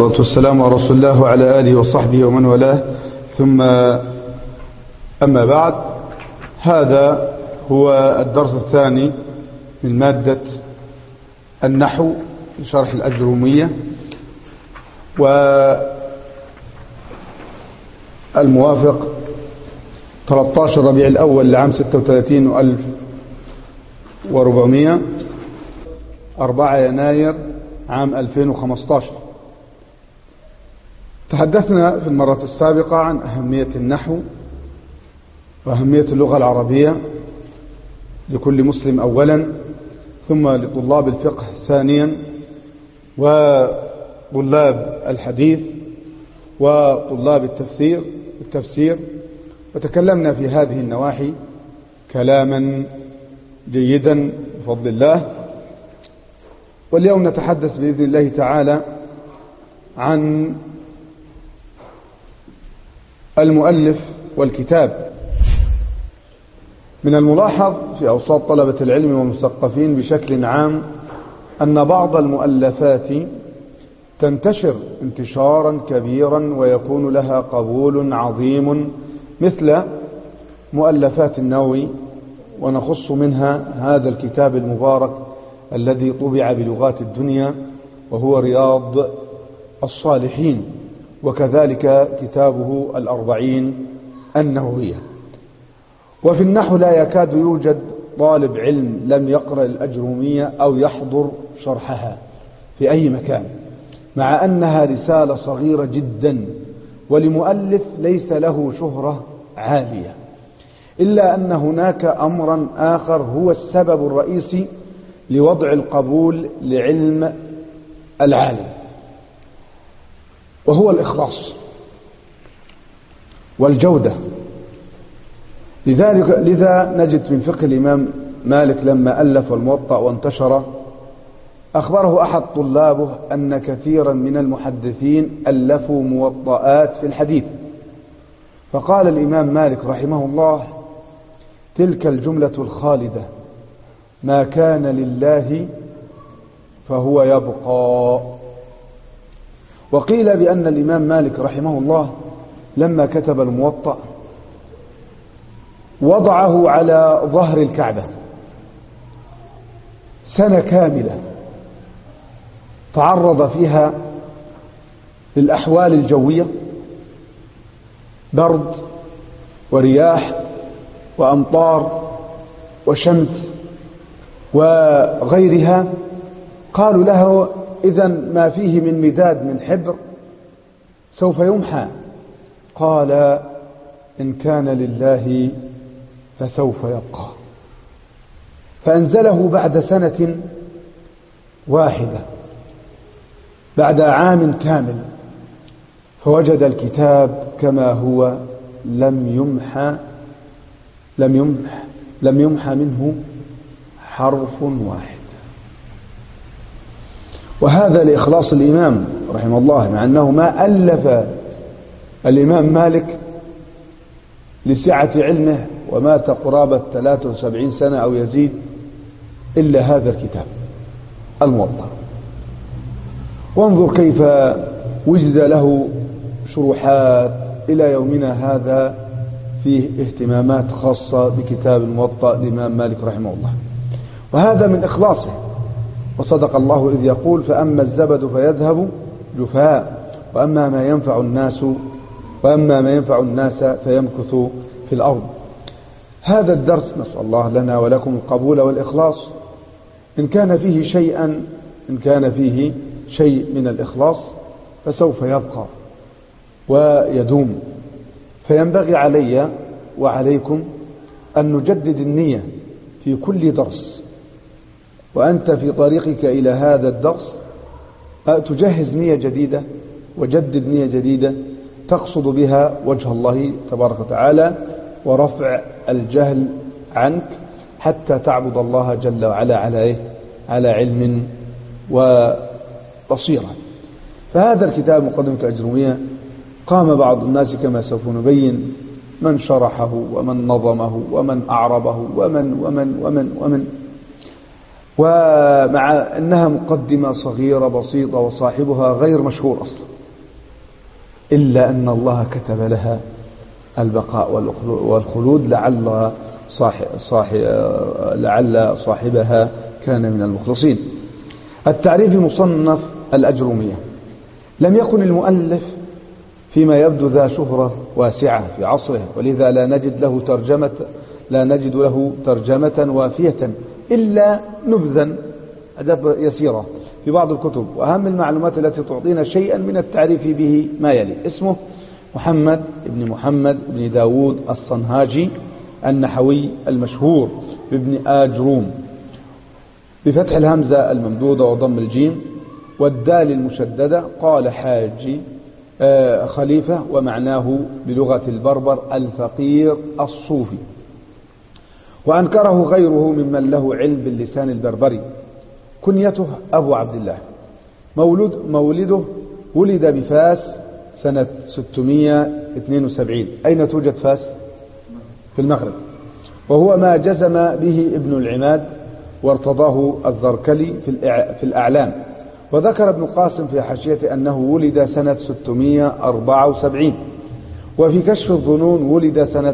والصلاة والسلام على رسول الله وعلى آله وصحبه ومن والاه ثم أما بعد هذا هو الدرس الثاني من مادة النحو في شرح الأجرومية والموافق 13 ربيع الأول لعام 36 وألف وربعمية 4 يناير عام 2015 تحدثنا في المرة السابقة عن أهمية النحو وأهمية اللغة العربية لكل مسلم أولا ثم لطلاب الفقه ثانيا وطلاب الحديث وطلاب التفسير التفسير وتكلمنا في هذه النواحي كلاما جيدا بفضل الله واليوم نتحدث بإذن الله تعالى عن المؤلف والكتاب من الملاحظ في أوساط طلبة العلم والمثقفين بشكل عام أن بعض المؤلفات تنتشر انتشارا كبيرا ويكون لها قبول عظيم مثل مؤلفات النووي ونخص منها هذا الكتاب المبارك الذي طبع بلغات الدنيا وهو رياض الصالحين وكذلك كتابه الأربعين النووية وفي النحو لا يكاد يوجد طالب علم لم يقرأ الأجرومية أو يحضر شرحها في أي مكان مع أنها رسالة صغيرة جدا ولمؤلف ليس له شهرة عالية إلا أن هناك أمرا آخر هو السبب الرئيسي لوضع القبول لعلم العالم وهو الإخلاص والجودة لذلك لذا نجد من فقه الإمام مالك لما ألف الموطأ وانتشر أخبره أحد طلابه أن كثيرا من المحدثين ألفوا موطئات في الحديث فقال الإمام مالك رحمه الله تلك الجملة الخالدة ما كان لله فهو يبقى وقيل بأن الإمام مالك رحمه الله لما كتب الموطأ وضعه على ظهر الكعبة سنة كاملة تعرض فيها للأحوال الجوية برد ورياح وأمطار وشمس وغيرها قالوا له إذا ما فيه من مداد من حبر سوف يمحى قال إن كان لله فسوف يبقى فأنزله بعد سنة واحدة بعد عام كامل فوجد الكتاب كما هو لم يمحى لم يمح لم يمحى منه حرف واحد وهذا لإخلاص الإمام رحمه الله مع أنه ما ألف الإمام مالك لسعة علمه ومات قرابة 73 سنة أو يزيد إلا هذا الكتاب الموضع وانظر كيف وجد له شروحات إلى يومنا هذا فيه اهتمامات خاصة بكتاب الموطأ للإمام مالك رحمه الله وهذا من إخلاصه وصدق الله إذ يقول فأما الزبد فيذهب جفاء وأما ما ينفع الناس وأما ما ينفع الناس فيمكث في الأرض هذا الدرس نسأل الله لنا ولكم القبول والإخلاص إن كان فيه شيئا إن كان فيه شيء من الإخلاص فسوف يبقى ويدوم فينبغي علي وعليكم أن نجدد النية في كل درس وأنت في طريقك إلى هذا الدرس تجهز نية جديدة وجدد نية جديدة تقصد بها وجه الله تبارك وتعالى ورفع الجهل عنك حتى تعبد الله جل وعلا على إيه؟ على علم وبصيرة فهذا الكتاب مقدمة الأجرومية قام بعض الناس كما سوف نبين من شرحه ومن نظمه ومن أعربه ومن ومن ومن ومن ومع أنها مقدمة صغيرة بسيطة وصاحبها غير مشهور أصلا إلا أن الله كتب لها البقاء والخلود لعل صاحب صاحب لعل صاحبها كان من المخلصين التعريف مصنف الأجرمية لم يكن المؤلف فيما يبدو ذا شهرة واسعة في عصره ولذا لا نجد له ترجمة لا نجد له ترجمة وافية إلا نبذا أدب يسيرة في بعض الكتب وأهم المعلومات التي تعطينا شيئا من التعريف به ما يلي اسمه محمد بن محمد بن داود الصنهاجي النحوي المشهور بابن آجروم بفتح الهمزة الممدودة وضم الجيم والدال المشددة قال حاجي آه، خليفة ومعناه بلغة البربر الفقير الصوفي وأنكره غيره ممن له علم باللسان البربري كنيته أبو عبد الله مولد مولده ولد بفاس سنة 672 أين توجد فاس في المغرب وهو ما جزم به ابن العماد وارتضاه الزركلي في الأعلام وذكر ابن قاسم في حاشية أنه ولد سنة 674 وفي كشف الظنون ولد سنة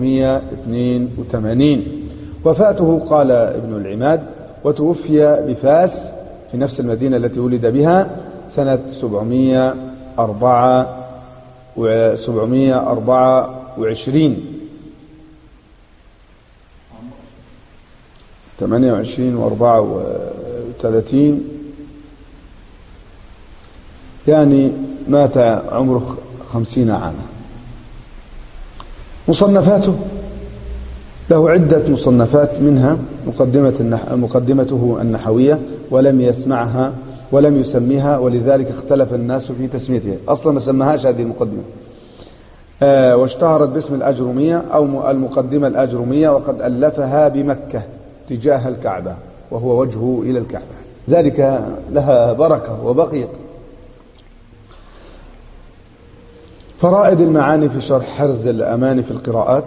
682 وفاته قال ابن العماد وتوفي بفاس في نفس المدينة التي ولد بها سنة 704 724 28 و 34 يعني مات عمره خمسين عاما مصنفاته له عدة مصنفات منها مقدمة النح... مقدمته النحوية ولم يسمعها ولم يسميها ولذلك اختلف الناس في تسميتها أصلا ما سماهاش هذه المقدمة آه واشتهرت باسم الأجرمية أو المقدمة الأجرمية وقد ألفها بمكة تجاه الكعبة وهو وجهه إلى الكعبة ذلك لها بركة وبقيت فرائد المعاني في شرح حرز الأماني في القراءات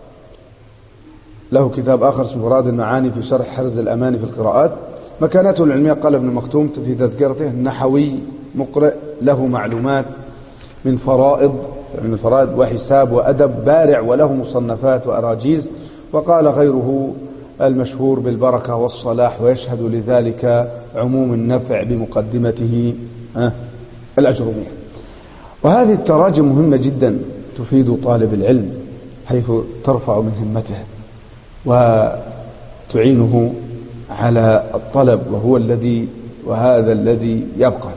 له كتاب آخر اسمه فرائد المعاني في شرح حرز الأماني في القراءات مكانته العلمية قال ابن مختوم في تذكرته نحوي مقرئ له معلومات من فرائض من الفرائض وحساب وأدب بارع وله مصنفات وأراجيز وقال غيره المشهور بالبركة والصلاح ويشهد لذلك عموم النفع بمقدمته الأجرمية وهذه التراجم مهمة جدا تفيد طالب العلم حيث ترفع من همته وتعينه على الطلب وهو الذي وهذا الذي يبقى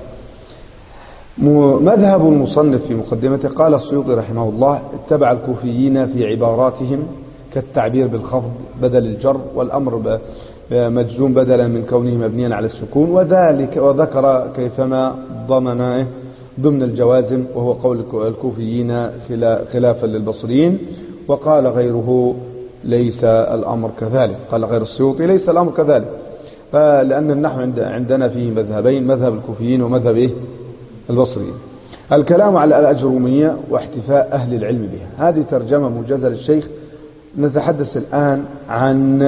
مذهب المصنف في مقدمته قال السيوطي رحمه الله اتبع الكوفيين في عباراتهم كالتعبير بالخفض بدل الجر والأمر مجزوم بدلا من كونه مبنيا على السكون وذلك وذكر كيفما ضمن ضمن الجوازم وهو قول الكوفيين خلافا للبصريين وقال غيره ليس الأمر كذلك قال غير السيوطي ليس الأمر كذلك فلأن النحو عندنا فيه مذهبين مذهب الكوفيين ومذهب إيه البصريين الكلام على الأجرومية واحتفاء أهل العلم بها هذه ترجمة موجزة للشيخ نتحدث الآن عن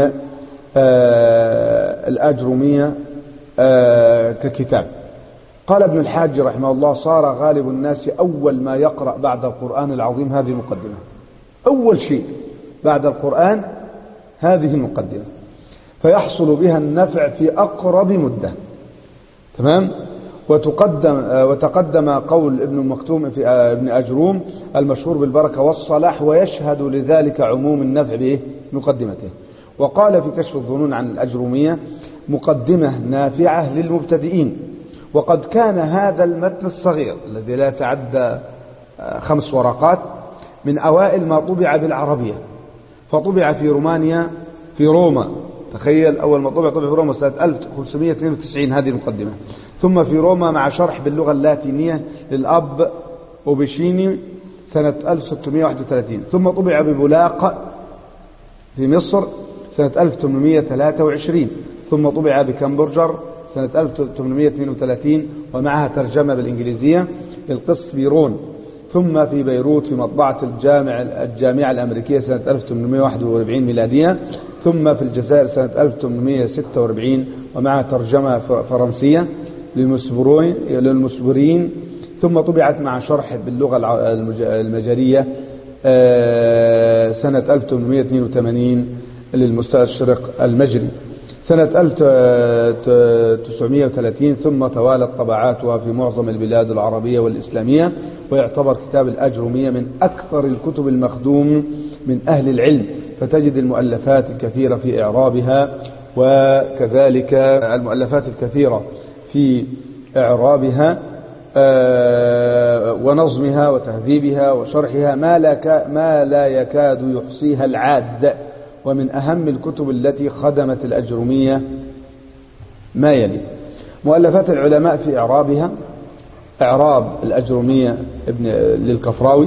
آه الأجرومية آه ككتاب قال ابن الحاج رحمه الله صار غالب الناس أول ما يقرأ بعد القرآن العظيم هذه المقدمة أول شيء بعد القرآن هذه المقدمة فيحصل بها النفع في أقرب مدة تمام وتقدم وتقدم قول ابن المختوم في ابن أجروم المشهور بالبركة والصلاح ويشهد لذلك عموم النفع بإيه مقدمته وقال في كشف الظنون عن الأجرومية مقدمة نافعة للمبتدئين وقد كان هذا المتن الصغير الذي لا يتعدى خمس ورقات من أوائل ما طبع بالعربية فطبع في رومانيا في روما تخيل أول ما طبع طبع في روما سنة 1592 هذه المقدمة ثم في روما مع شرح باللغة اللاتينية للأب أوبشيني سنة 1631 ثم طبع ببولاق في مصر سنة 1823 ثم طبع بكمبرجر سنة 1832 ومعها ترجمة بالإنجليزية للقس بيرون ثم في بيروت في مطبعة الجامع الجامعة الأمريكية سنة 1841 ميلادية ثم في الجزائر سنة 1846 ومعها ترجمة فرنسية للمسبرين ثم طبعت مع شرح باللغة الع- المج- المجرية آه، سنة 1882 للمستشرق المجري سنة 1930 ثم توالت طبعاتها في معظم البلاد العربية والإسلامية ويعتبر كتاب الأجرمية من أكثر الكتب المخدوم من أهل العلم فتجد المؤلفات الكثيرة في إعرابها وكذلك المؤلفات الكثيرة في إعرابها آه، ونظمها وتهذيبها وشرحها ما لا, كا- ما لا يكاد يحصيها العاد ومن أهم الكتب التي خدمت الأجرمية ما يلي مؤلفات العلماء في إعرابها إعراب الأجرمية ابن للكفراوي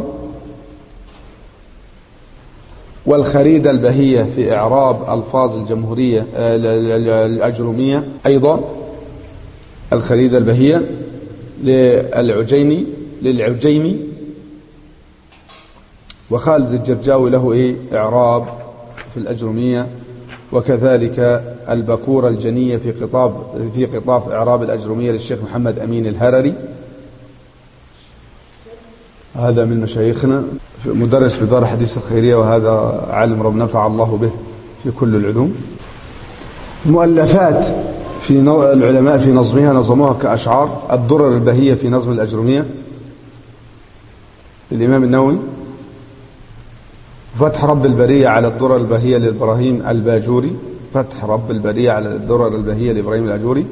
والخريدة البهية في إعراب ألفاظ الجمهورية آه، ال- ال- الأجرمية أيضا الخريدة البهية للعجيني للعجيمي وخالد الجرجاوي له إيه إعراب في الأجرمية وكذلك البكورة الجنية في قطاف في قطاف إعراب الأجرمية للشيخ محمد أمين الهرري هذا من مشايخنا مدرس في دار الحديث الخيرية وهذا عالم رب نفع الله به في كل العلوم مؤلفات في نوع العلماء في نظمها نظموها كأشعار الدرر البهية في نظم الأجرمية الإمام النووي فتح رب البرية على الدرر البهية لإبراهيم الباجوري فتح رب البرية على الدرر البهية لإبراهيم الباجوري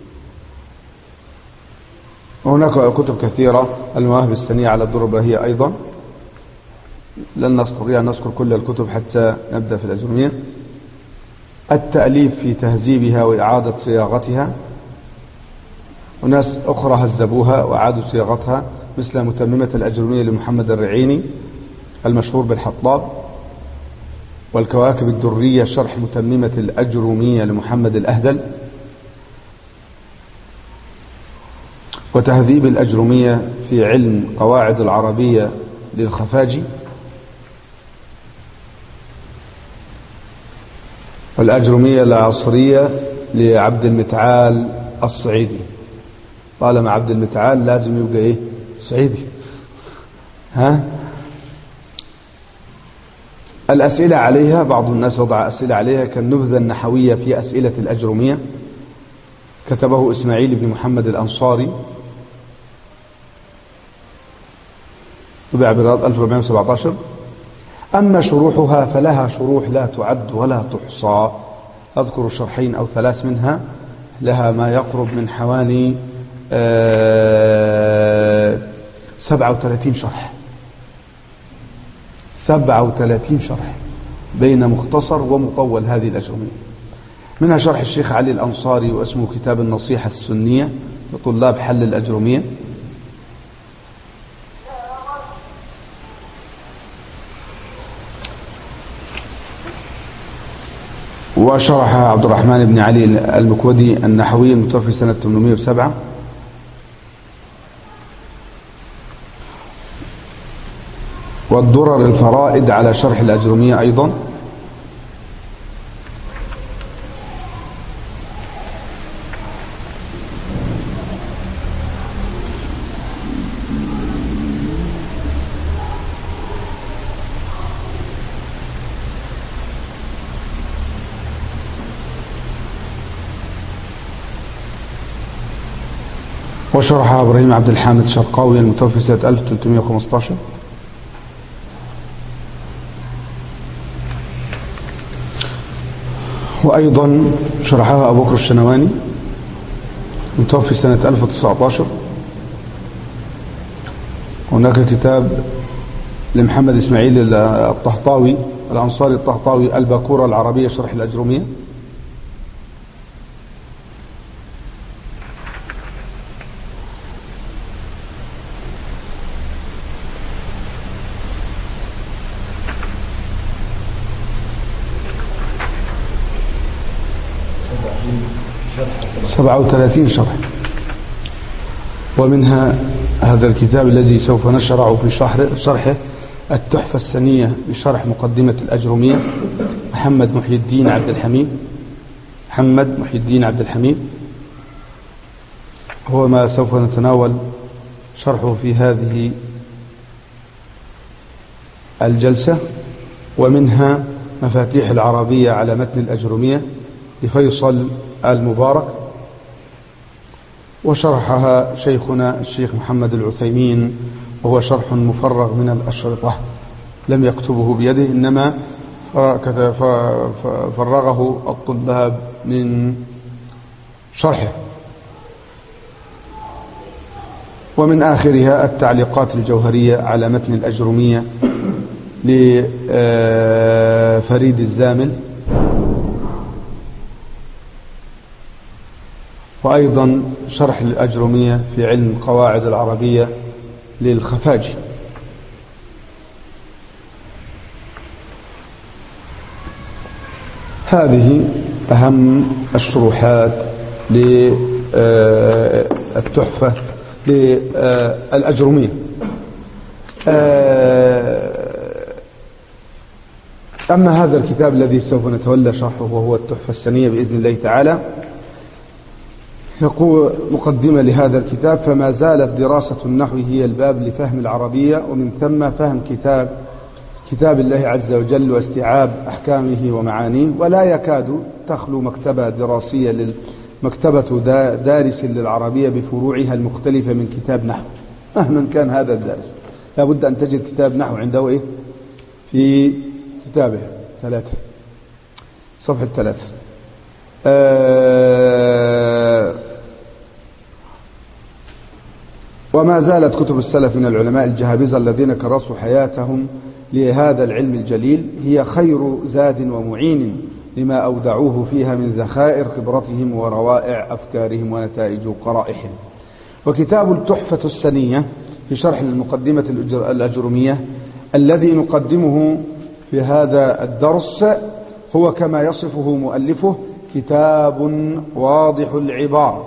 وهناك كتب كثيرة المواهب السنية على الدرر البهية أيضا لن نستطيع أن نذكر كل الكتب حتى نبدأ في الأجرمية التأليف في تهذيبها وإعادة صياغتها وناس أخرى هذبوها وأعادوا صياغتها مثل متممة الأجرمية لمحمد الرعيني المشهور بالحطاب والكواكب الدرية شرح متممة الأجرمية لمحمد الأهدل وتهذيب الأجرمية في علم قواعد العربية للخفاجي والأجرمية العصرية لعبد المتعال الصعيدي طالما عبد المتعال لازم يبقى ايه صعيدي ها الأسئلة عليها بعض الناس وضع أسئلة عليها كالنبذة النحوية في أسئلة الأجرمية كتبه إسماعيل بن محمد الأنصاري طبع برياض 1417 أما شروحها فلها شروح لا تعد ولا تحصى أذكر شرحين أو ثلاث منها لها ما يقرب من حوالي آه، 37 شرح 37 شرح بين مختصر ومطول هذه الأجرمية منها شرح الشيخ علي الأنصاري واسمه كتاب النصيحة السنية لطلاب حل الأجرمية وشرح عبد الرحمن بن علي المكودي النحوي المتوفي سنة 807 والدرر الفرائد على شرح الأجرمية أيضا وشرح إبراهيم عبد الحامد شرقاوي المتوفي سنة 1315 وأيضا شرحها أبو بكر الشنواني متوفي سنة 1019 هناك كتاب لمحمد إسماعيل الطهطاوي الأنصاري الطهطاوي الباكورة العربية شرح الأجرمية سبعة وثلاثين شرح ومنها هذا الكتاب الذي سوف نشرعه في شرح شرحه التحفة السنية بشرح مقدمة الأجرمية محمد محي الدين عبد الحميد محمد محي الدين عبد الحميد هو ما سوف نتناول شرحه في هذه الجلسة ومنها مفاتيح العربية على متن الأجرمية لفيصل المبارك وشرحها شيخنا الشيخ محمد العثيمين وهو شرح مفرغ من الأشرطة لم يكتبه بيده إنما فرغه الطلاب من شرحه ومن آخرها التعليقات الجوهرية على متن الأجرمية لفريد الزامل وأيضا شرح الأجرمية في علم القواعد العربية للخفاجي هذه أهم الشروحات للتحفة للأجرمية أما هذا الكتاب الذي سوف نتولى شرحه وهو التحفة السنية بإذن الله تعالى يقول مقدمة لهذا الكتاب فما زالت دراسة النحو هي الباب لفهم العربية ومن ثم فهم كتاب كتاب الله عز وجل واستيعاب أحكامه ومعانيه ولا يكاد تخلو مكتبة دراسية مكتبة دارس للعربية بفروعها المختلفة من كتاب نحو مهما كان هذا الدارس لابد أن تجد كتاب نحو عنده إيه في كتابه ثلاثة صفحة ثلاثة آه وما زالت كتب السلف من العلماء الجهابزة الذين كرسوا حياتهم لهذا العلم الجليل هي خير زاد ومعين لما أودعوه فيها من ذخائر خبرتهم وروائع أفكارهم ونتائج قرائحهم وكتاب التحفة السنية في شرح المقدمة الأجرمية الذي نقدمه في هذا الدرس هو كما يصفه مؤلفه كتاب واضح العبارة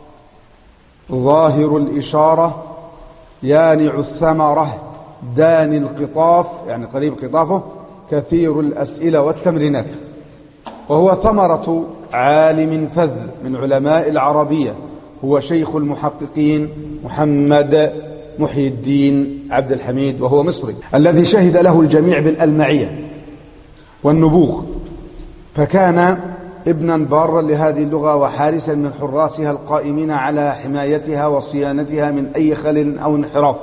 ظاهر الإشارة يانع الثمرة داني القطاف يعني قريب قطافه كثير الأسئلة والتمرينات وهو ثمرة عالم فذ من علماء العربية هو شيخ المحققين محمد محي الدين عبد الحميد وهو مصري الذي شهد له الجميع بالألمعية والنبوغ فكان ابنا بارا لهذه اللغة وحارسا من حراسها القائمين على حمايتها وصيانتها من أي خلل أو انحراف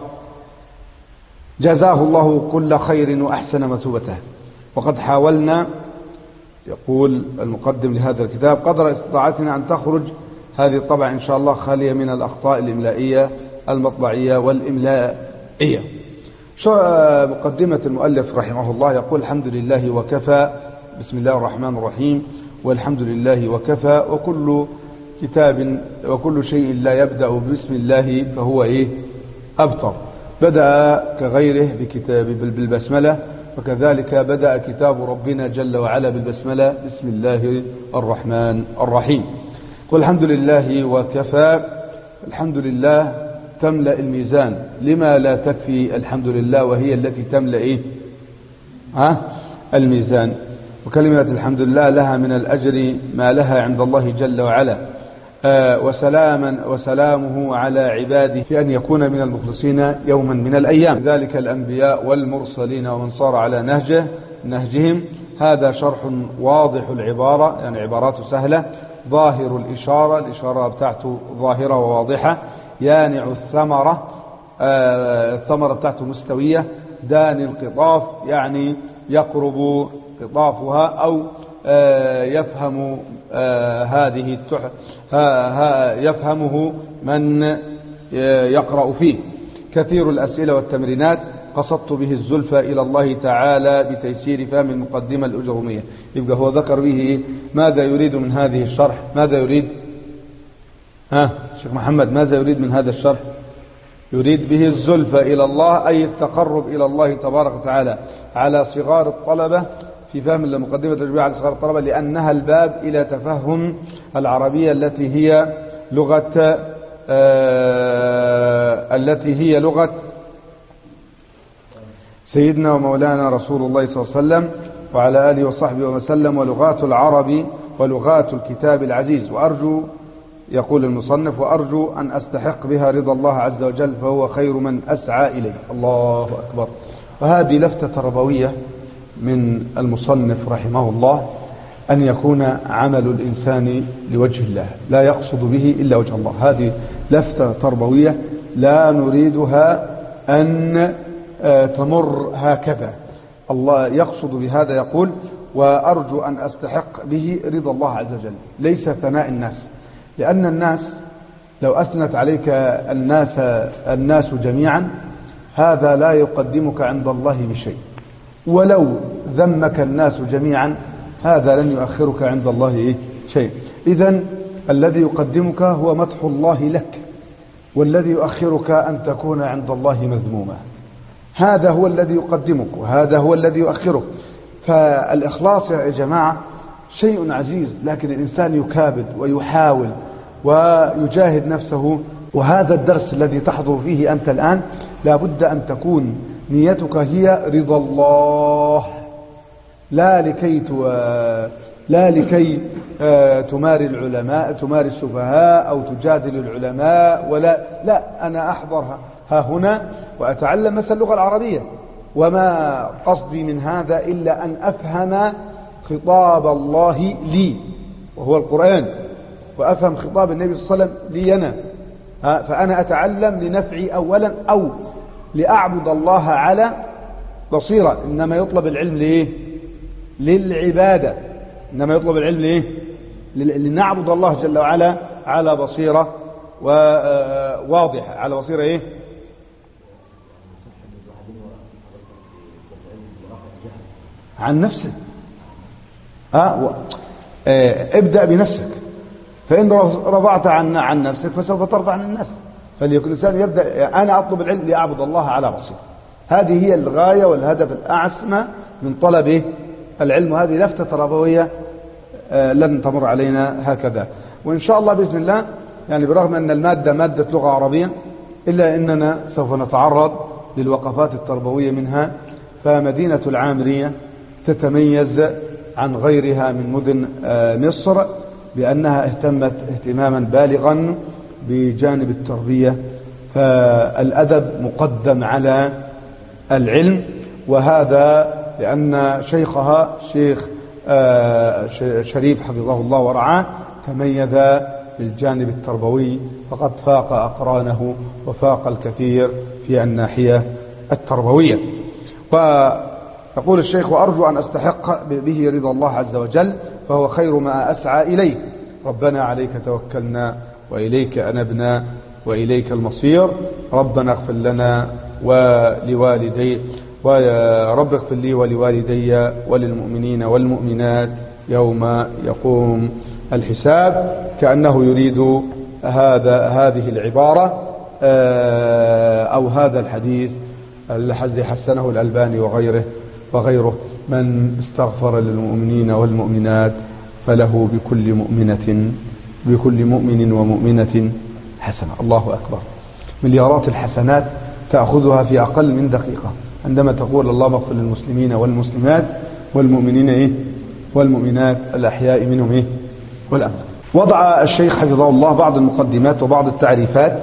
جزاه الله كل خير وأحسن مثوبته وقد حاولنا يقول المقدم لهذا الكتاب قدر استطاعتنا أن تخرج هذه الطبعة إن شاء الله خالية من الأخطاء الإملائية المطبعية والإملائية مقدمة المؤلف رحمه الله يقول الحمد لله وكفى بسم الله الرحمن الرحيم والحمد لله وكفى وكل كتاب وكل شيء لا يبدأ بسم الله فهو إيه أبطر بدأ كغيره بكتاب بالبسملة وكذلك بدأ كتاب ربنا جل وعلا بالبسملة بسم الله الرحمن الرحيم قل الحمد لله وكفى الحمد لله تملأ الميزان لما لا تكفي الحمد لله وهي التي تملأ إيه؟ ها؟ الميزان وكلمة الحمد لله لها من الأجر ما لها عند الله جل وعلا آه وسلاما وسلامه على عباده في أن يكون من المخلصين يوما من الأيام ذلك الأنبياء والمرسلين ومن صار على نهجه نهجهم هذا شرح واضح العبارة يعني عبارات سهلة ظاهر الإشارة الإشارة بتاعته ظاهرة وواضحة يانع الثمرة آه الثمرة بتاعته مستوية داني القطاف يعني يقرب قطافها أو آه يفهم آه هذه التح يفهمه من يقرأ فيه كثير الأسئلة والتمرينات قصدت به الزلفى إلى الله تعالى بتيسير فهم المقدمة الأجرمية يبقى هو ذكر به ماذا يريد من هذه الشرح ماذا يريد ها شيخ محمد ماذا يريد من هذا الشرح يريد به الزلفى إلى الله أي التقرب إلى الله تبارك وتعالى على صغار الطلبة في فهم المقدمة التجريبية على صغار الطلبة لأنها الباب إلى تفهم العربية التي هي لغة آه التي هي لغة سيدنا ومولانا رسول الله صلى الله عليه وسلم وعلى آله وصحبه وسلم ولغات العرب ولغات الكتاب العزيز وأرجو يقول المصنف وأرجو أن أستحق بها رضا الله عز وجل فهو خير من أسعى إليه الله أكبر وهذه لفتة تربوية من المصنف رحمه الله أن يكون عمل الإنسان لوجه الله لا يقصد به إلا وجه الله هذه لفتة تربوية لا نريدها أن تمر هكذا الله يقصد بهذا يقول وأرجو أن أستحق به رضا الله عز وجل ليس ثناء الناس لأن الناس لو أثنت عليك الناس الناس جميعا هذا لا يقدمك عند الله بشيء ولو ذمك الناس جميعا هذا لن يؤخرك عند الله شيء إذا الذي يقدمك هو مدح الله لك والذي يؤخرك أن تكون عند الله مذموما هذا هو الذي يقدمك وهذا هو الذي يؤخرك فالإخلاص يا جماعة شيء عزيز لكن الإنسان يكابد ويحاول ويجاهد نفسه وهذا الدرس الذي تحضر فيه أنت الآن لا بد أن تكون نيتك هي رضا الله لا لكي لا لكي تماري العلماء تماري السفهاء أو تجادل العلماء ولا لا أنا أحضر ها هنا وأتعلم مثل اللغة العربية وما قصدي من هذا إلا أن أفهم خطاب الله لي وهو القرآن وأفهم خطاب النبي صلى الله عليه وسلم لي أنا فأنا أتعلم لنفعي أولا أو لأعبد الله على بصيرة إنما يطلب العلم ليه للعبادة إنما يطلب العلم ليه لنعبد الله جل وعلا على بصيرة وواضحة على بصيرة إيه عن نفسك ها ابدأ بنفسك فإن رفعت عن عن نفسك فسوف ترفع عن الناس فليكن الإنسان يبدأ أنا أطلب العلم لأعبد الله على بصيرة هذه هي الغاية والهدف الأعسمى من طلب العلم وهذه لفتة تربوية لن تمر علينا هكذا وإن شاء الله بإذن الله يعني برغم أن المادة مادة لغة عربية إلا أننا سوف نتعرض للوقفات التربوية منها فمدينة العامرية تتميز عن غيرها من مدن مصر بأنها اهتمت اهتماما بالغا بجانب التربية فالأدب مقدم على العلم وهذا لأن شيخها شيخ شريف حفظه الله ورعاه تميز بالجانب التربوي فقد فاق أقرانه وفاق الكثير في الناحية التربوية يقول الشيخ وأرجو أن أستحق به رضا الله عز وجل فهو خير ما أسعى إليه ربنا عليك توكلنا وإليك أنبنا وإليك المصير ربنا اغفر لنا ولوالدي ورب اغفر لي ولوالدي وللمؤمنين والمؤمنات يوم يقوم الحساب كأنه يريد هذا هذه العبارة أو هذا الحديث الذي حسنه الألباني وغيره وغيره من استغفر للمؤمنين والمؤمنات فله بكل مؤمنة بكل مؤمن ومؤمنة حسنة الله أكبر مليارات الحسنات تأخذها في أقل من دقيقة عندما تقول اللهم اغفر للمسلمين والمسلمات والمؤمنين إيه والمؤمنات الأحياء منهم إيه والأمر وضع الشيخ حفظه الله بعض المقدمات وبعض التعريفات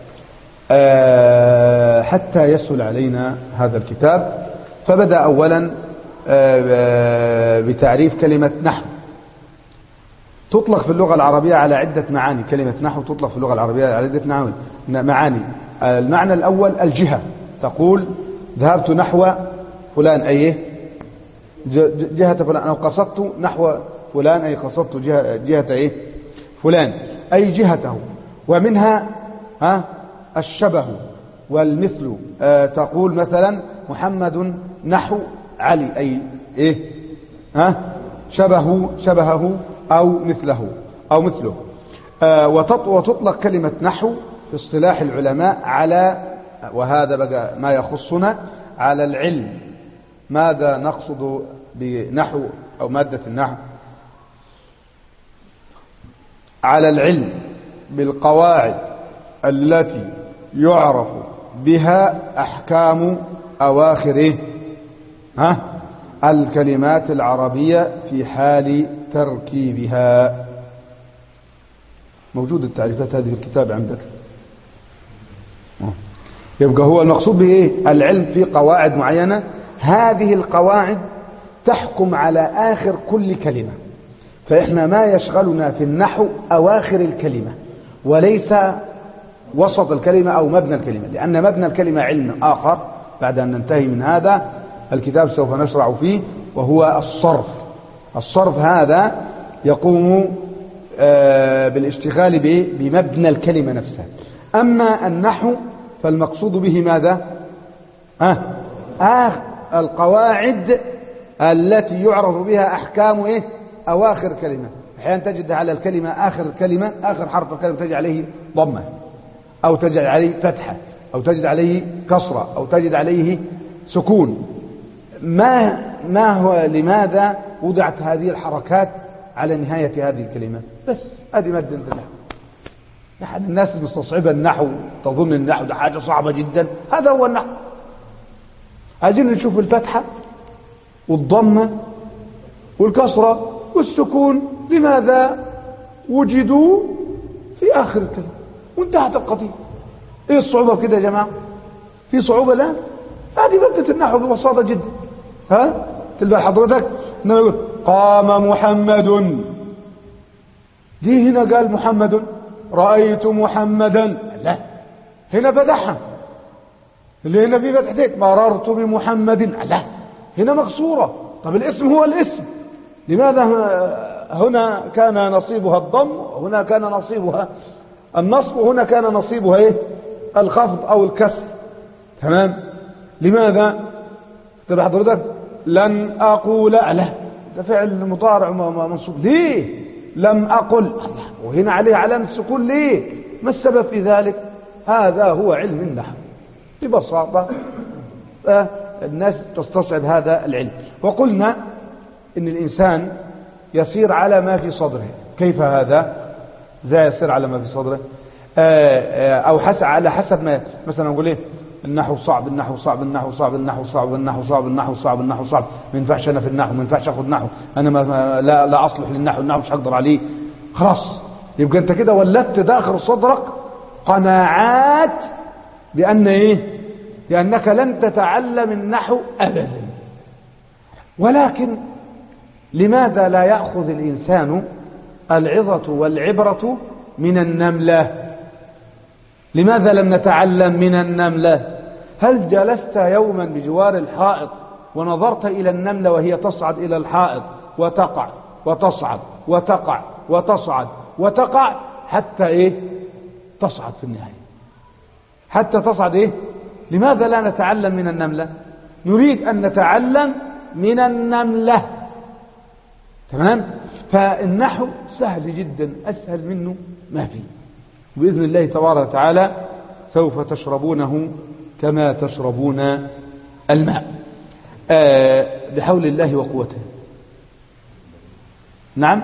حتى يسهل علينا هذا الكتاب فبدأ أولا بتعريف كلمة نحو تطلق في اللغة العربية على عدة معاني كلمة نحو تطلق في اللغة العربية على عدة معاني المعنى الأول الجهة تقول ذهبت نحو فلان أيه جهة فلان أو قصدت نحو فلان أي قصدت جهة, جهة أيه فلان أي جهته ومنها ها الشبه والمثل آه تقول مثلا محمد نحو علي أي إيه ها شبهه شبهه أو مثله أو مثله آه وتطلق كلمة نحو في اصطلاح العلماء على وهذا بقى ما يخصنا على العلم ماذا نقصد بنحو أو مادة النحو على العلم بالقواعد التي يعرف بها أحكام أواخر ها الكلمات العربية في حال تركيبها موجود التعريفات هذه في الكتاب عندك يبقى هو المقصود به ايه العلم في قواعد معينة هذه القواعد تحكم على آخر كل كلمة فإحنا ما يشغلنا في النحو أواخر الكلمة وليس وسط الكلمة أو مبنى الكلمة لأن مبنى الكلمة علم آخر بعد أن ننتهي من هذا الكتاب سوف نشرع فيه وهو الصرف الصرف هذا يقوم آه، بالاشتغال بمبنى الكلمة نفسها أما النحو فالمقصود به ماذا آه. آه القواعد التي يعرف بها أحكام إيه؟ أواخر كلمة أحيانا تجد على الكلمة آخر الكلمة آخر حرف الكلمة تجد عليه ضمة أو تجد عليه فتحة أو تجد عليه كسرة أو تجد عليه سكون ما ما هو لماذا وضعت هذه الحركات على نهاية هذه الكلمة بس هذه مادة النحو يعني الناس المستصعبة النحو تظن النحو ده حاجة صعبة جدا هذا هو النحو عايزين نشوف الفتحة والضمة والكسرة والسكون لماذا وجدوا في آخر الكلمة وانتهت القضية ايه الصعوبة كده يا جماعة في صعوبة لا هذه مادة النحو ببساطة جدا ها تلبى حضرتك انه يقول قام محمد دي هنا قال محمد رأيت محمدا لا هنا فتحها اللي هنا في فتحتين مررت بمحمد لا هنا مكسورة طب الاسم هو الاسم لماذا هنا كان نصيبها الضم وهنا كان نصيبها النصب وهنا كان نصيبها ايه الخفض او الكسر تمام لماذا طب حضرتك لن اقول لا ده فعل مضارع منصوب ليه لم اقل وهنا عليه علامه السكون ليه ما السبب في ذلك هذا هو علم النحو ببساطه الناس تستصعب هذا العلم وقلنا ان الانسان يسير على ما في صدره كيف هذا ازاي يسير على ما في صدره آه، آه، او حسب على حسب ما مثلا نقول ايه النحو صعب النحو صعب النحو صعب النحو صعب النحو صعب النحو صعب النحو صعب ما ينفعش انا في النحو ما ينفعش اخذ نحو انا ما لا لا اصلح للنحو النحو مش هقدر عليه خلاص يبقى انت كده ولدت داخل صدرك قناعات بان ايه بانك لن تتعلم النحو ابدا ولكن لماذا لا ياخذ الانسان العظه والعبره من النمله لماذا لم نتعلم من النملة هل جلست يوما بجوار الحائط ونظرت إلى النملة وهي تصعد إلى الحائط وتقع وتصعد وتقع وتصعد وتقع حتى إيه تصعد في النهاية حتى تصعد إيه لماذا لا نتعلم من النملة نريد أن نتعلم من النملة تمام فالنحو سهل جدا أسهل منه ما فيه بإذن الله تبارك وتعالى سوف تشربونه كما تشربون الماء آه بحول الله وقوته نعم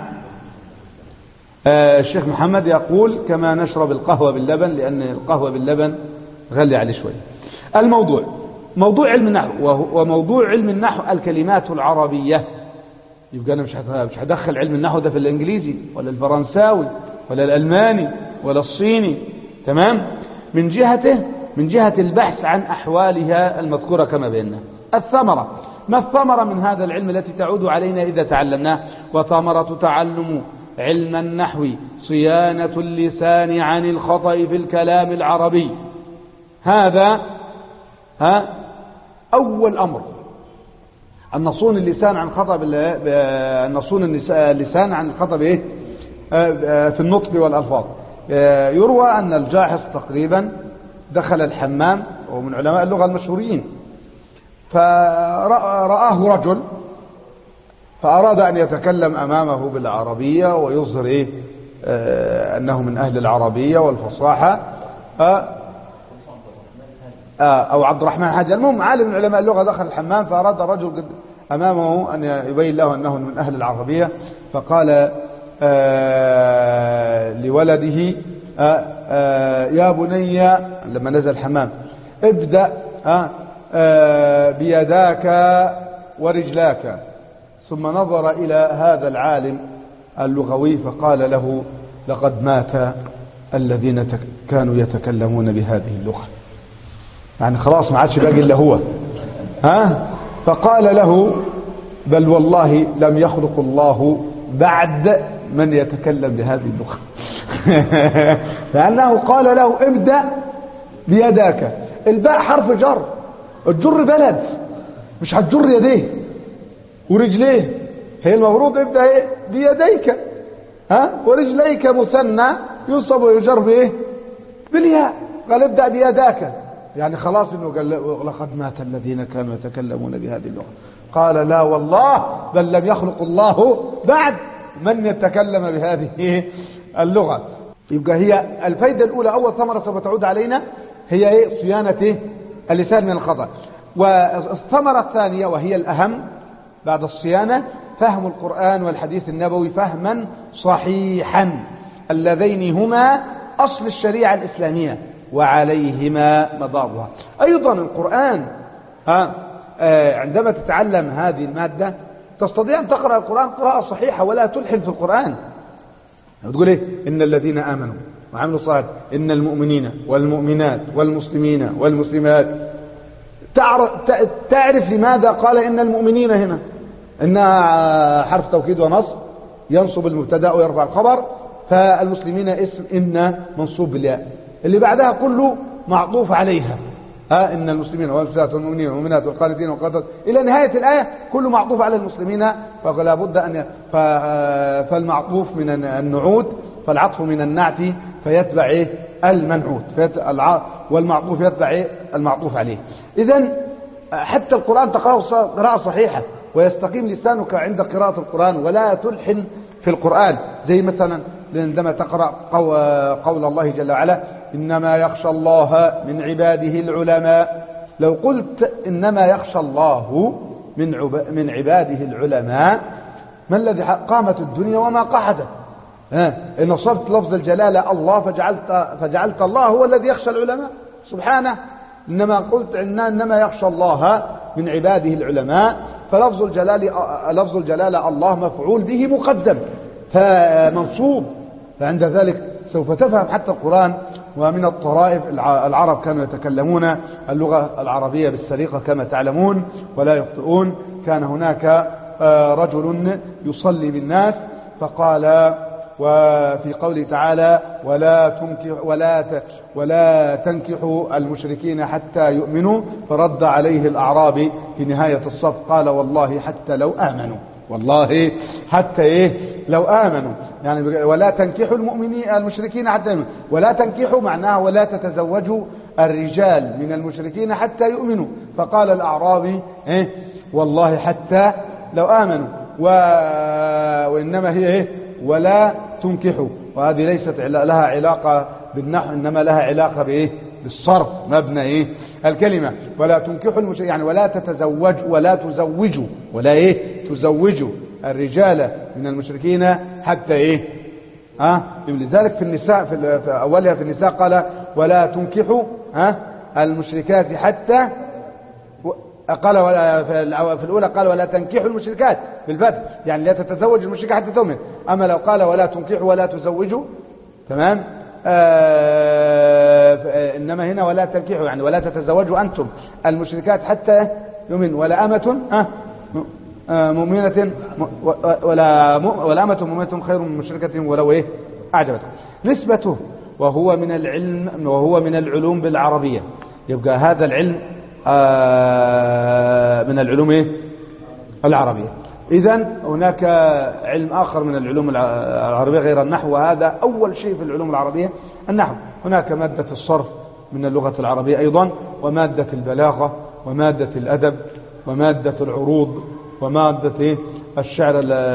آه الشيخ محمد يقول كما نشرب القهوة باللبن لأن القهوة باللبن غلي عليه شوي الموضوع موضوع علم النحو وموضوع علم النحو الكلمات العربية يبقى أنا مش هدخل علم النحو ده في الإنجليزي ولا الفرنساوي ولا الألماني ولا الصيني تمام من جهته من جهة البحث عن أحوالها المذكورة كما بينا الثمرة ما الثمرة من هذا العلم التي تعود علينا إذا تعلمناه وثمرة تعلم علم النحو صيانة اللسان عن الخطأ في الكلام العربي هذا ها أول أمر أن نصون اللسان عن خطأ أن نصون اللسان عن خطأ بإيه آه، آه، في النطق والألفاظ آه، يروى أن الجاحظ تقريبا دخل الحمام ومن علماء اللغة المشهورين فرآه رجل فأراد أن يتكلم أمامه بالعربية ويظهر إيه أنه من أهل العربية والفصاحة أو عبد الرحمن حاجة المهم عالم من علماء اللغة دخل الحمام فأراد الرجل أمامه أن يبين له أنه من أهل العربية فقال آه، لولده آه، آه، يا بني لما نزل الحمام ابدأ بيداك ورجلاك ثم نظر إلى هذا العالم اللغوي فقال له لقد مات الذين كانوا يتكلمون بهذه اللغة يعني خلاص ما عادش باقي إلا هو ها فقال له بل والله لم يخلق الله بعد من يتكلم بهذه اللغة لأنه قال له ابدأ بيداك الباء حرف جر الجر بلد مش هتجر يديه ورجليه هي المفروض ابدأ ايه بيديك ها ورجليك مثنى ينصب ويجر بايه بالياء قال ابدأ بيداك يعني خلاص انه قال لقد مات الذين كانوا يتكلمون بهذه اللغة قال لا والله بل لم يخلق الله بعد من يتكلم بهذه اللغة يبقى هي الفايدة الأولى أول ثمرة سوف تعود علينا هي إيه صيانة إيه؟ اللسان من الخطأ والثمرة الثانية وهي الأهم بعد الصيانة فهم القرآن والحديث النبوي فهما صحيحا اللذين هما أصل الشريعة الإسلامية وعليهما مضارها أيضا القرآن ها عندما تتعلم هذه المادة تستطيع أن تقرأ القرآن قراءة صحيحة ولا تلحن في القرآن تقول إيه إن الذين آمنوا وعملوا الصالحات إن المؤمنين والمؤمنات والمسلمين والمسلمات تعرف, تعرف لماذا قال إن المؤمنين هنا إنها حرف توكيد ونصب ينصب المبتدا ويرفع الخبر فالمسلمين اسم إن منصوب بالياء اللي بعدها كله معطوف عليها ها إن المسلمين والمسلمات والمؤمنين والمؤمنات والقانتين والقانتات إلى نهاية الآية كله معطوف على المسلمين فلا بد أن فالمعطوف من النعوت فالعطف من النعت فيتبع إيه المنعوت والمعطوف يتبع إيه المعطوف عليه إذا حتى القرآن تقرأه قراءة صحيحة ويستقيم لسانك عند قراءة القرآن ولا تلحن في القرآن زي مثلا عندما تقرأ قول الله جل وعلا إنما يخشى الله من عباده العلماء لو قلت إنما يخشى الله من من عباده العلماء ما الذي قامت الدنيا وما قعدت إن نصبت لفظ الجلالة الله فجعلت, فجعلت الله هو الذي يخشى العلماء سبحانه إنما قلت إن إنما يخشى الله من عباده العلماء فلفظ الجلال لفظ الجلالة الله مفعول به مقدم فمنصوب فعند ذلك سوف تفهم حتى القرآن ومن الطرائف العرب كانوا يتكلمون اللغة العربية بالسريقة كما تعلمون ولا يخطئون كان هناك رجل يصلي بالناس فقال وفي قوله تعالى ولا تنكح ولا ولا تنكحوا المشركين حتى يؤمنوا فرد عليه الأعرابي في نهاية الصف قال والله حتى لو آمنوا والله حتى ايه لو آمنوا يعني ولا تنكحوا المؤمنين المشركين حتى يؤمنوا ولا تنكحوا معناها ولا تتزوجوا الرجال من المشركين حتى يؤمنوا فقال الأعرابي إيه والله حتى لو آمنوا و... وإنما هي إيه ولا تنكحوا وهذه ليست لها علاقة بالنحو إنما لها علاقة بإيه بالصرف مبنى إيه الكلمة ولا تنكحوا المشركين يعني ولا تتزوج ولا تزوجوا ولا إيه تزوجوا الرجال من المشركين حتى إيه ها لذلك في النساء في, في أولها في النساء قال ولا تنكحوا ها المشركات حتى قال ولا في الأولى قال ولا تنكحوا المشركات بالفتح يعني لا تتزوج المشركة حتى تؤمن أما لو قال ولا تنكحوا ولا تزوجوا تمام آه إنما هنا ولا تنكحوا يعني ولا تتزوجوا أنتم المشركات حتى يؤمن ولا أمة آه مؤمنة ولا ولا أمة مؤمنة خير من مشركة ولو إيه أعجبتكم نسبته وهو من العلم وهو من العلوم بالعربية يبقى هذا العلم آه من العلوم إيه؟ العربية إذا هناك علم آخر من العلوم العربية غير النحو وهذا أول شيء في العلوم العربية النحو هناك مادة الصرف من اللغة العربية أيضا ومادة البلاغة ومادة الأدب ومادة العروض ومادة الشعر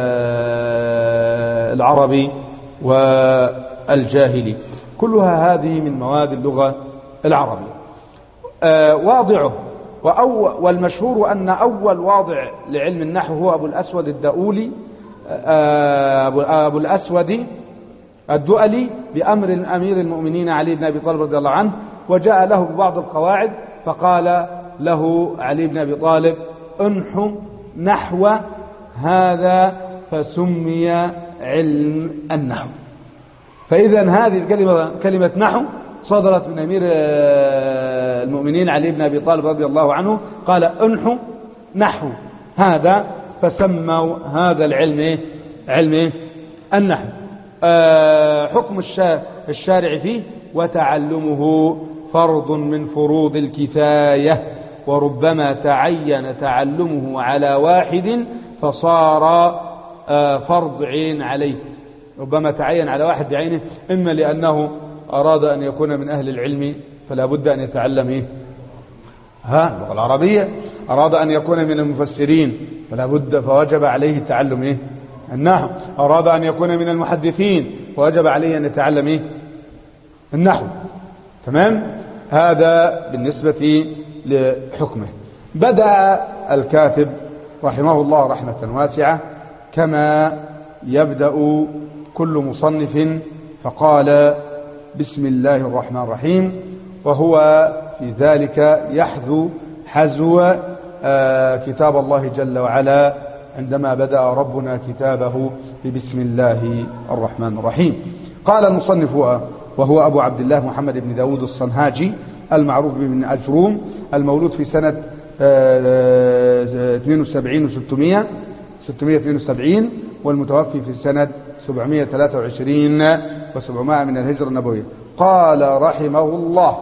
العربي والجاهلي كلها هذه من مواد اللغة العربية واضعه وأول والمشهور أن أول واضع لعلم النحو هو أبو الأسود الدؤولي أبو الأسود الدؤلي بأمر أمير المؤمنين علي بن أبي طالب رضي الله عنه وجاء له ببعض القواعد فقال له علي بن أبي طالب انحو نحو هذا فسمي علم النحو فإذا هذه الكلمة كلمة نحو صدرت من أمير آه، المؤمنين علي بن أبي طالب رضي الله عنه قال انحو نحو هذا فسموا هذا العلم إيه؟ علم إيه؟ النحو آه، حكم الشا- الشارع فيه وتعلمه فرض من فروض الكفاية وربما تعين تعلمه على واحد فصار آه، فرض عين عليه ربما تعين على واحد بعينه إما لأنه أراد أن يكون من أهل العلم فلا بد أن يتعلم إيه؟ ها اللغة العربية أراد أن يكون من المفسرين فلا بد فوجب عليه تعلم إيه؟ النحو أراد أن يكون من المحدثين فوجب عليه أن يتعلم إيه؟ النحو تمام هذا بالنسبة لحكمه بدأ الكاتب رحمه الله رحمة واسعة كما يبدأ كل مصنف فقال بسم الله الرحمن الرحيم وهو في ذلك يحذو حزو آه، كتاب الله جل وعلا عندما بدأ ربنا كتابه ببسم الله الرحمن الرحيم قال المصنف وهو أبو عبد الله محمد بن داود الصنهاجي المعروف بن أجروم المولود في سنة آه، 72 و600 672 والمتوفي في سنة 723 و700 من الهجرة النبوية قال رحمه الله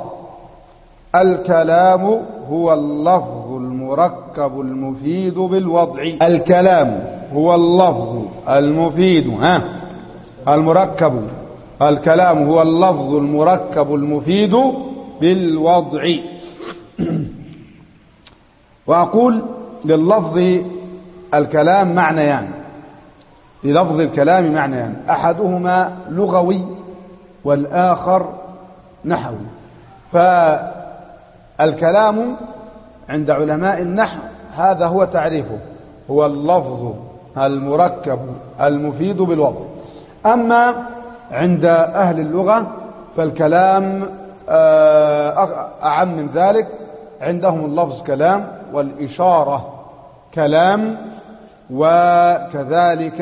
الكلام هو اللفظ المركب المفيد بالوضع الكلام هو اللفظ المفيد ها المركب الكلام هو اللفظ المركب المفيد بالوضع وأقول لللفظ الكلام معنيان للفظ الكلام معنيان أحدهما لغوي والآخر نحوي فالكلام عند علماء النحو هذا هو تعريفه هو اللفظ المركب المفيد بالوضع أما عند أهل اللغة فالكلام آه، أعم من ذلك عندهم اللفظ كلام والإشارة كلام وكذلك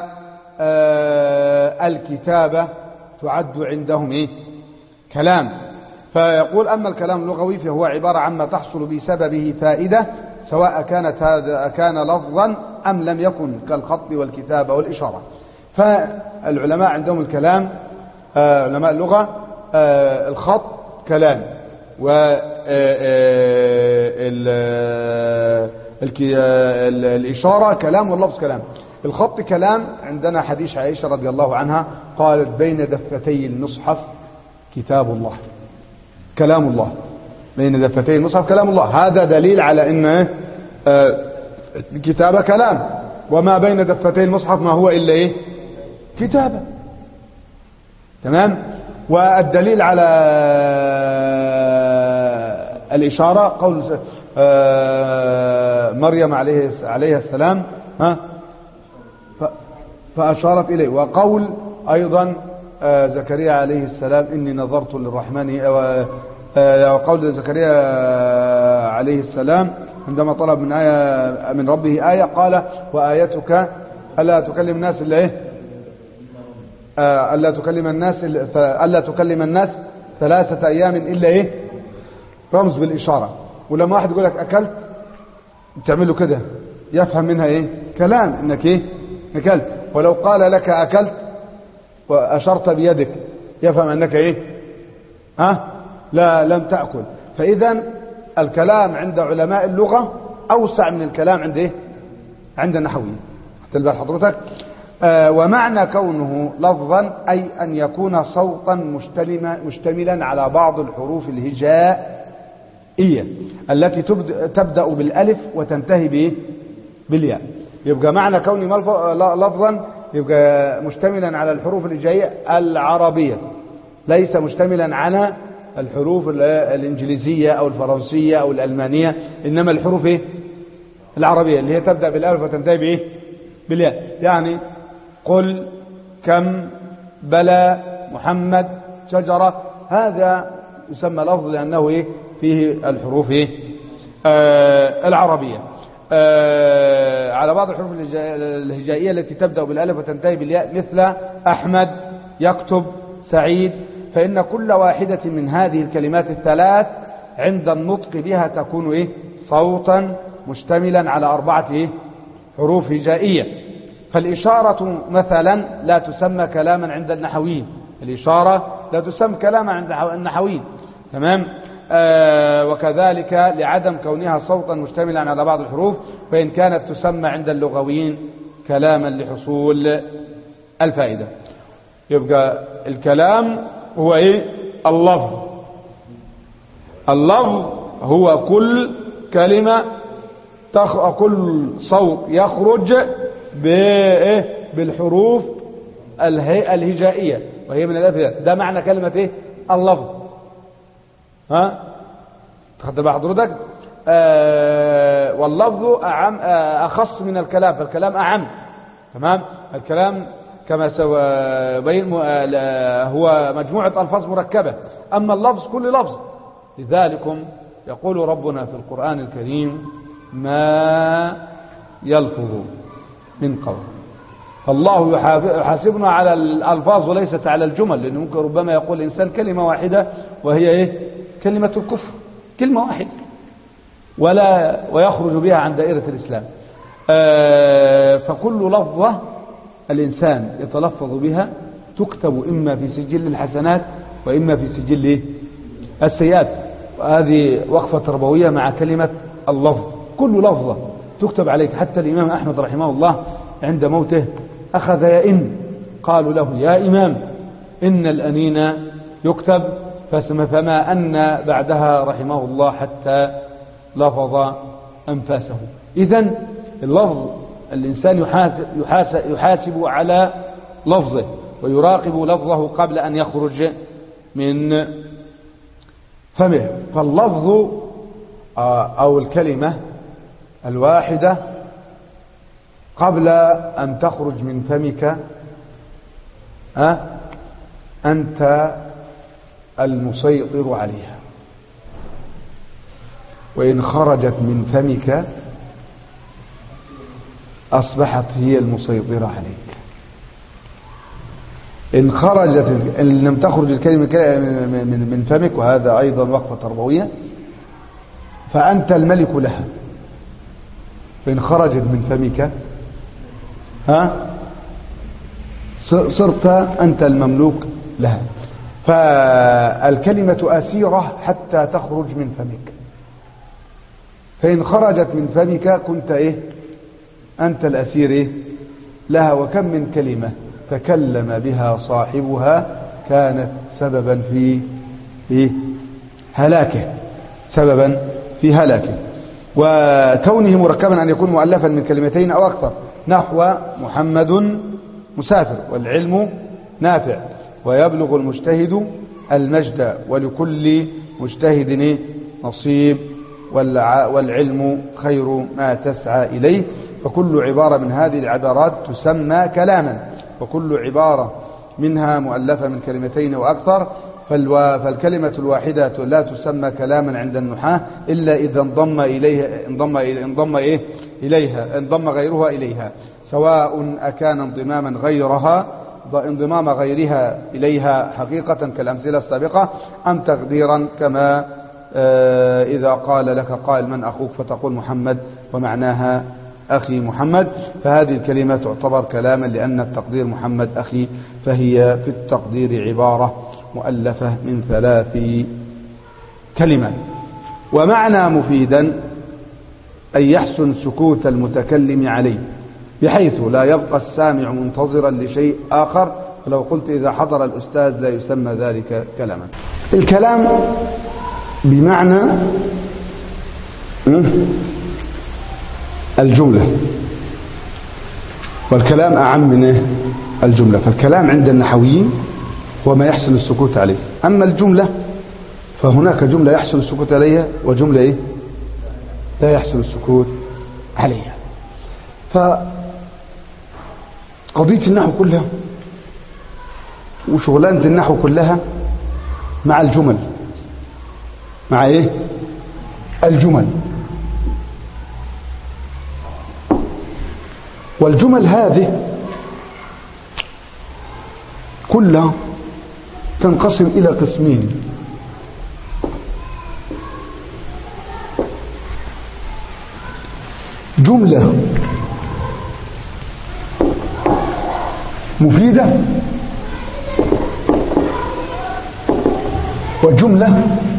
آه، الكتابة تعد عندهم إيه؟ كلام فيقول أما الكلام اللغوي فهو عبارة عما تحصل بسببه فائدة سواء كانت هذا كان لفظا أم لم يكن كالخط والكتابة والإشارة فالعلماء عندهم الكلام آه، علماء اللغة آه، الخط كلام و الإشارة كلام واللفظ كلام الخط كلام عندنا حديث عائشة رضي الله عنها قالت بين دفتي المصحف كتاب الله كلام الله بين دفتي المصحف كلام الله هذا دليل على ان الكتابة كلام وما بين دفتي المصحف ما هو إلا إيه كتابة تمام والدليل على الإشارة قول مريم عليه عليه السلام ها فأشارت إليه وقول أيضا زكريا عليه السلام إني نظرت للرحمن وقول زكريا عليه السلام عندما طلب من آية من ربه آية قال وآيتك ألا تكلم الناس إلا إيه ألا تكلم الناس ألا تكلم الناس ثلاثة أيام إلا إيه رمز بالإشارة ولما واحد يقول لك أكلت تعمل له كده يفهم منها إيه كلام إنك إيه أكلت ولو قال لك أكلت وأشرت بيدك يفهم أنك إيه ها لا لم تأكل فإذا الكلام عند علماء اللغة أوسع من الكلام عند إيه عند النحويين تلبى حضرتك آه ومعنى كونه لفظا أي أن يكون صوتا مشتملا, مشتملا على بعض الحروف الهجائية التي تبدأ بالألف وتنتهي بإيه بالياء يبقى معنى كوني لفظا يبقى مشتملا على الحروف الهجائية العربية ليس مشتملا على الحروف الإنجليزية أو الفرنسية أو الألمانية إنما الحروف إيه؟ العربية اللي هي تبدأ بالألف وتنتهي بإيه بالياء يعني قل كم بلى محمد شجرة هذا يسمى لفظ لأنه إيه فيه الحروف إيه آه العربية آه على بعض الحروف الهجائية التي تبدأ بالألف وتنتهي بالياء مثل أحمد يكتب سعيد فإن كل واحدة من هذه الكلمات الثلاث عند النطق بها تكون إيه؟ صوتا مشتملا على أربعة إيه؟ حروف هجائية فالإشارة مثلا لا تسمى كلاما عند النحويين الإشارة لا تسمى كلاما عند النحويين تمام آه وكذلك لعدم كونها صوتا مشتملا على بعض الحروف فإن كانت تسمى عند اللغويين كلاما لحصول الفائدة يبقى الكلام هو ايه اللفظ اللفظ هو كل كلمة تخ... كل صوت يخرج بايه بالحروف اله... الهجائية وهي من الألف ده معنى كلمة ايه اللفظ ها تخد بقى حضرتك آه واللفظ أعم آه أخص من الكلام فالكلام أعم تمام الكلام كما سوى بين هو مجموعة ألفاظ مركبة أما اللفظ كل لفظ لذلكم يقول ربنا في القرآن الكريم ما يلفظ من قول فالله يحاسبنا على الألفاظ وليست على الجمل لأنه ممكن ربما يقول الإنسان كلمة واحدة وهي إيه كلمة الكفر كلمة واحدة ولا ويخرج بها عن دائرة الإسلام آه فكل لفظة الإنسان يتلفظ بها تكتب إما في سجل الحسنات وإما في سجل السيئات هذه وقفة تربوية مع كلمة اللفظ كل لفظة تكتب عليك حتى الإمام أحمد رحمه الله عند موته أخذ يئن قالوا له يا إمام إن الأنين يكتب فما أن بعدها رحمه الله حتى لفظ أنفاسه إذا اللفظ الإنسان يحاسب, يحاسب, يحاسب على لفظه ويراقب لفظه قبل أن يخرج من فمه فاللفظ أو الكلمة الواحدة قبل أن تخرج من فمك أنت المسيطر عليها وإن خرجت من فمك أصبحت هي المسيطرة عليك إن خرجت إن لم تخرج الكلمة من فمك وهذا أيضا وقفة تربوية فأنت الملك لها فإن خرجت من فمك ها صرت أنت المملوك لها فالكلمة أسيرة حتى تخرج من فمك فإن خرجت من فمك كنت إيه أنت الأسير إيه؟ لها وكم من كلمة تكلم بها صاحبها كانت سببا في إيه؟ هلاكه سببا في هلاكه وكونه مركبا أن يكون مؤلفا من كلمتين أو أكثر نحو محمد مسافر والعلم نافع ويبلغ المجتهد المجد ولكل مجتهد نصيب والعلم خير ما تسعى إليه فكل عبارة من هذه العبارات تسمى كلاما وكل عبارة منها مؤلفة من كلمتين وأكثر فالكلمة الواحدة لا تسمى كلاما عند النحاة إلا إذا انضم إليها انضم انضم إيه إليها انضم غيرها إليها سواء أكان انضماما غيرها انضمام غيرها إليها حقيقة كالأمثلة السابقة أم تقديرا كما آه، إذا قال لك قائل من أخوك فتقول محمد ومعناها أخي محمد فهذه الكلمة تعتبر كلاما لأن التقدير محمد أخي فهي في التقدير عبارة مؤلفة من ثلاث كلمات ومعنى مفيدا أن يحسن سكوت المتكلم عليه بحيث لا يبقى السامع منتظرا لشيء آخر لو قلت إذا حضر الأستاذ لا يسمى ذلك كلاما الكلام بمعنى الجملة والكلام أعم من إيه؟ الجملة فالكلام عند النحويين هو ما يحسن السكوت عليه أما الجملة فهناك جملة يحسن السكوت عليها وجملة إيه؟ لا يحسن السكوت عليها فقضية النحو كلها وشغلانة النحو كلها مع الجمل مع ايه الجمل والجمل هذه كلها تنقسم إلى قسمين جملة مفيدة وجملة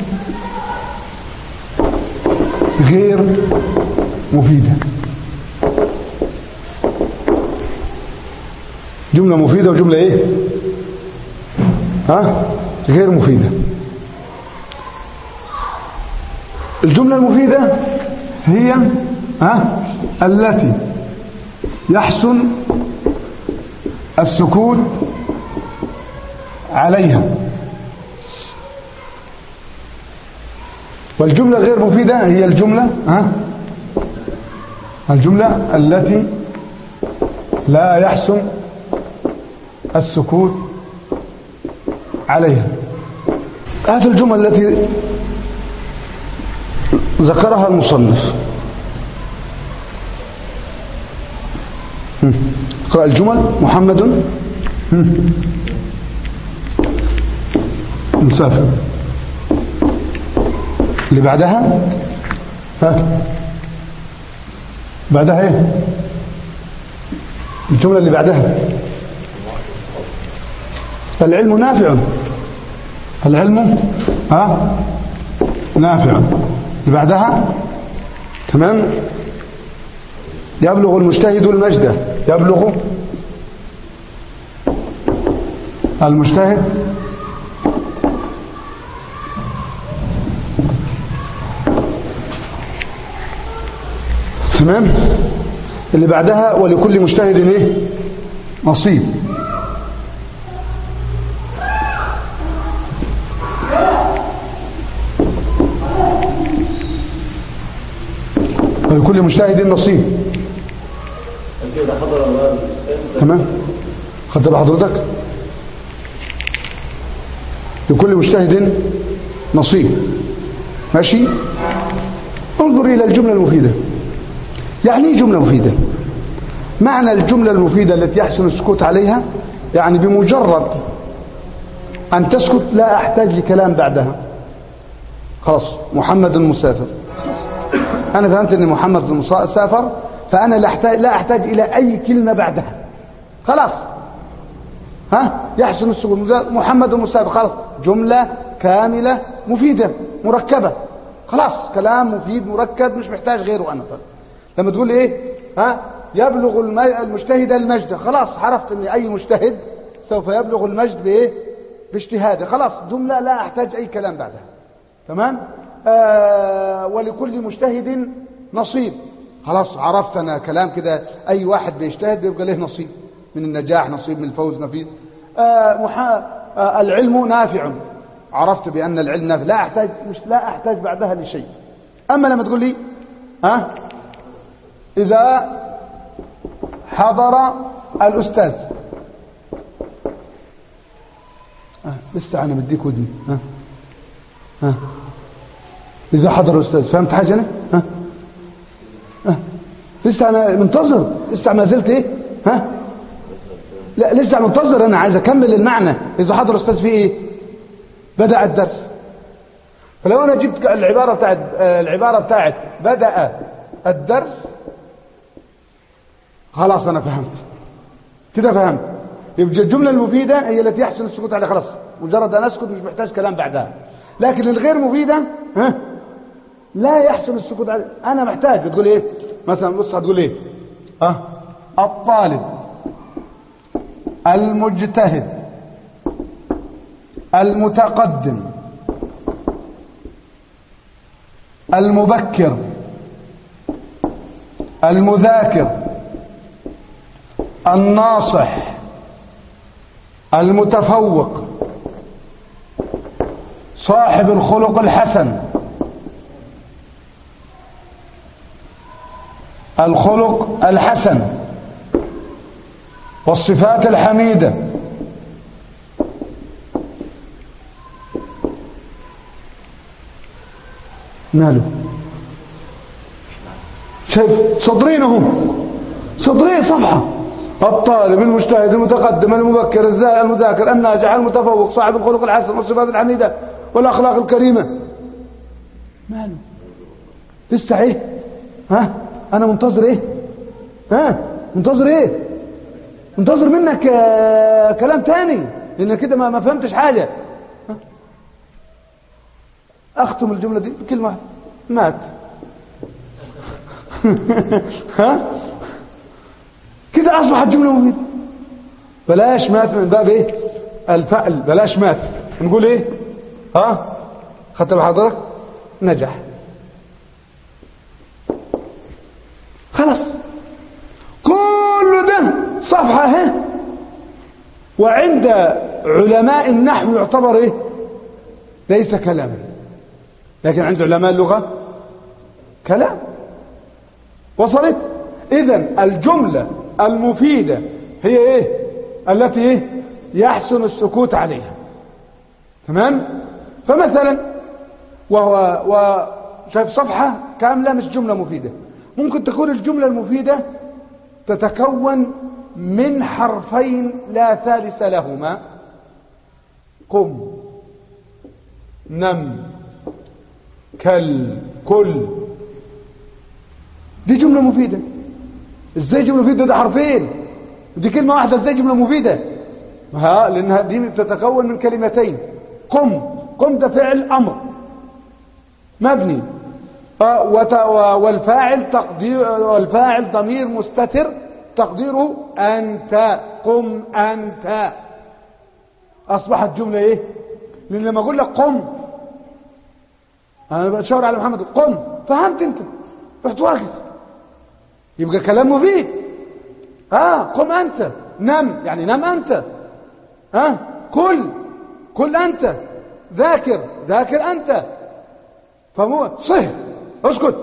غير مفيدة جملة مفيدة وجملة ايه ها غير مفيدة الجملة المفيدة هي ها التي يحسن السكوت عليها والجملة غير مفيدة هي الجملة ها الجملة التي لا يحسن السكوت عليها هذه الجمل التي ذكرها المصنف اقرأ الجمل محمد مسافر اللي بعدها ها بعدها ايه الجملة اللي بعدها العلم نافع العلم ها نافع اللي بعدها تمام يبلغ المجتهد المجد يبلغ المجتهد تمام اللي بعدها ولكل مجتهد ايه نصيب ولكل مجتهد نصيب تمام خدت بحضرتك لكل مجتهد نصيب ماشي انظر إلى الجملة المفيدة يعني ايه جملة مفيدة معنى الجملة المفيدة التي يحسن السكوت عليها يعني بمجرد أن تسكت لا أحتاج لكلام بعدها خلاص محمد مسافر أنا فهمت أن محمد مسافر فأنا لا أحتاج, لا أحتاج إلى أي كلمة بعدها خلاص ها يحسن السكوت محمد مسافر خلاص جملة كاملة مفيدة مركبة خلاص كلام مفيد مركب مش محتاج غيره أنا طيب. لما تقول ايه ها يبلغ المجتهد المجد خلاص عرفت ان اي مجتهد سوف يبلغ المجد بايه باجتهاده خلاص جملة لا احتاج اي كلام بعدها تمام آه ولكل مجتهد نصيب خلاص عرفت انا كلام كده اي واحد بيجتهد بيبقى له نصيب من النجاح نصيب من الفوز نصيب آه محا... آه العلم نافع عرفت بان العلم نافع لا احتاج مش لا احتاج بعدها لشيء اما لما تقول لي ها أه؟ إذا حضر الأستاذ آه لسه أنا بديك ودني ها ها إذا حضر الأستاذ فهمت حاجة أنا ها ها لسه أنا منتظر لسه ما زلت إيه ها لا لسه منتظر أنا عايز أكمل المعنى إذا حضر الأستاذ في إيه بدأ الدرس فلو أنا جبت العبارة بتاعت العبارة بتاعت بدأ الدرس خلاص أنا فهمت كده فهمت يبقى الجملة المفيدة هي التي يحسن السكوت عليها خلاص مجرد أن أسكت مش محتاج كلام بعدها لكن الغير مفيدة ها لا يحسن السكوت عليها أنا محتاج بتقول إيه مثلا بص هتقول إيه ها الطالب المجتهد المتقدم المبكر المذاكر الناصح المتفوق صاحب الخلق الحسن الخلق الحسن والصفات الحميدة ماله شايف صدرين اهو صدرين صفحة الطالب المجتهد المتقدم المبكر المذاكر الناجح المتفوق صاحب الخلق الحسن والصفات الحميدة والأخلاق الكريمة ماله لسه ايه ها انا منتظر ايه ها منتظر ايه منتظر منك آه كلام تاني لان كده ما, ما فهمتش حاجة ها؟ اختم الجملة دي بكلمة واحدة مات ها كده اصبحت جملة مفيدة بلاش مات من باب ايه الفعل بلاش مات نقول ايه ها خدت بحضرتك نجح خلاص كل ده صفحة اهي وعند علماء النحو يعتبر ايه ليس كلاما لكن عند علماء اللغة كلام وصلت اذا الجملة المفيدة هي ايه التي ايه يحسن السكوت عليها تمام فمثلا وهو وشايف صفحة كاملة مش جملة مفيدة ممكن تكون الجملة المفيدة تتكون من حرفين لا ثالث لهما قم نم كل كل دي جملة مفيدة ازاي جملة مفيدة ده حرفين ودي كلمة واحدة ازاي جملة مفيدة ها لانها دي تتكون من كلمتين قم قم ده فعل امر مبني والفاعل تقدير والفاعل ضمير مستتر تقديره انت قم انت اصبحت جمله ايه لان لما اقول لك قم انا بشاور على محمد قم فهمت انت رحت واقف يبقى كلام مفيد اه قم انت نم يعني نم انت اه كل كل انت ذاكر ذاكر انت فمو صه اسكت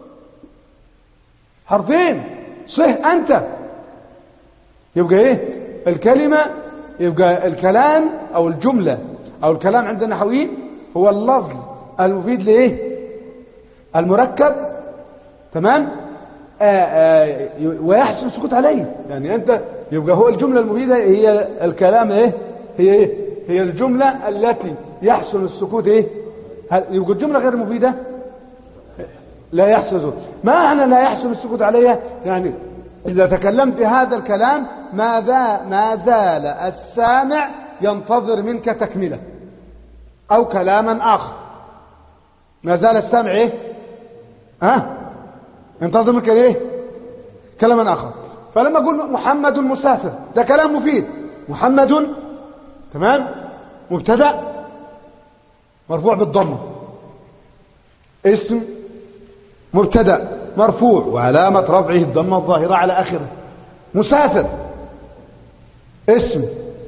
حرفين صه انت يبقى ايه الكلمة يبقى الكلام او الجملة او الكلام عند النحويين هو اللفظ المفيد لايه المركب تمام آآ آآ ويحسن السكوت عليه يعني انت يبقى هو الجملة المفيدة هي الكلام ايه هي ايه هي الجملة التي يحسن السكوت ايه يبقى الجملة غير مفيدة لا يحسن السكوت ما معنى لا يحسن السكوت عليها يعني إذا تكلمت هذا الكلام ماذا ما زال السامع ينتظر منك تكملة أو كلاما آخر ما زال السامع إيه ها ينتظر منك إيه كلاما آخر فلما أقول محمد مسافر ده كلام مفيد محمد تمام مبتدأ مرفوع بالضمه اسم مبتدا مرفوع وعلامة رفعه الضمة الظاهرة على آخره مسافر اسم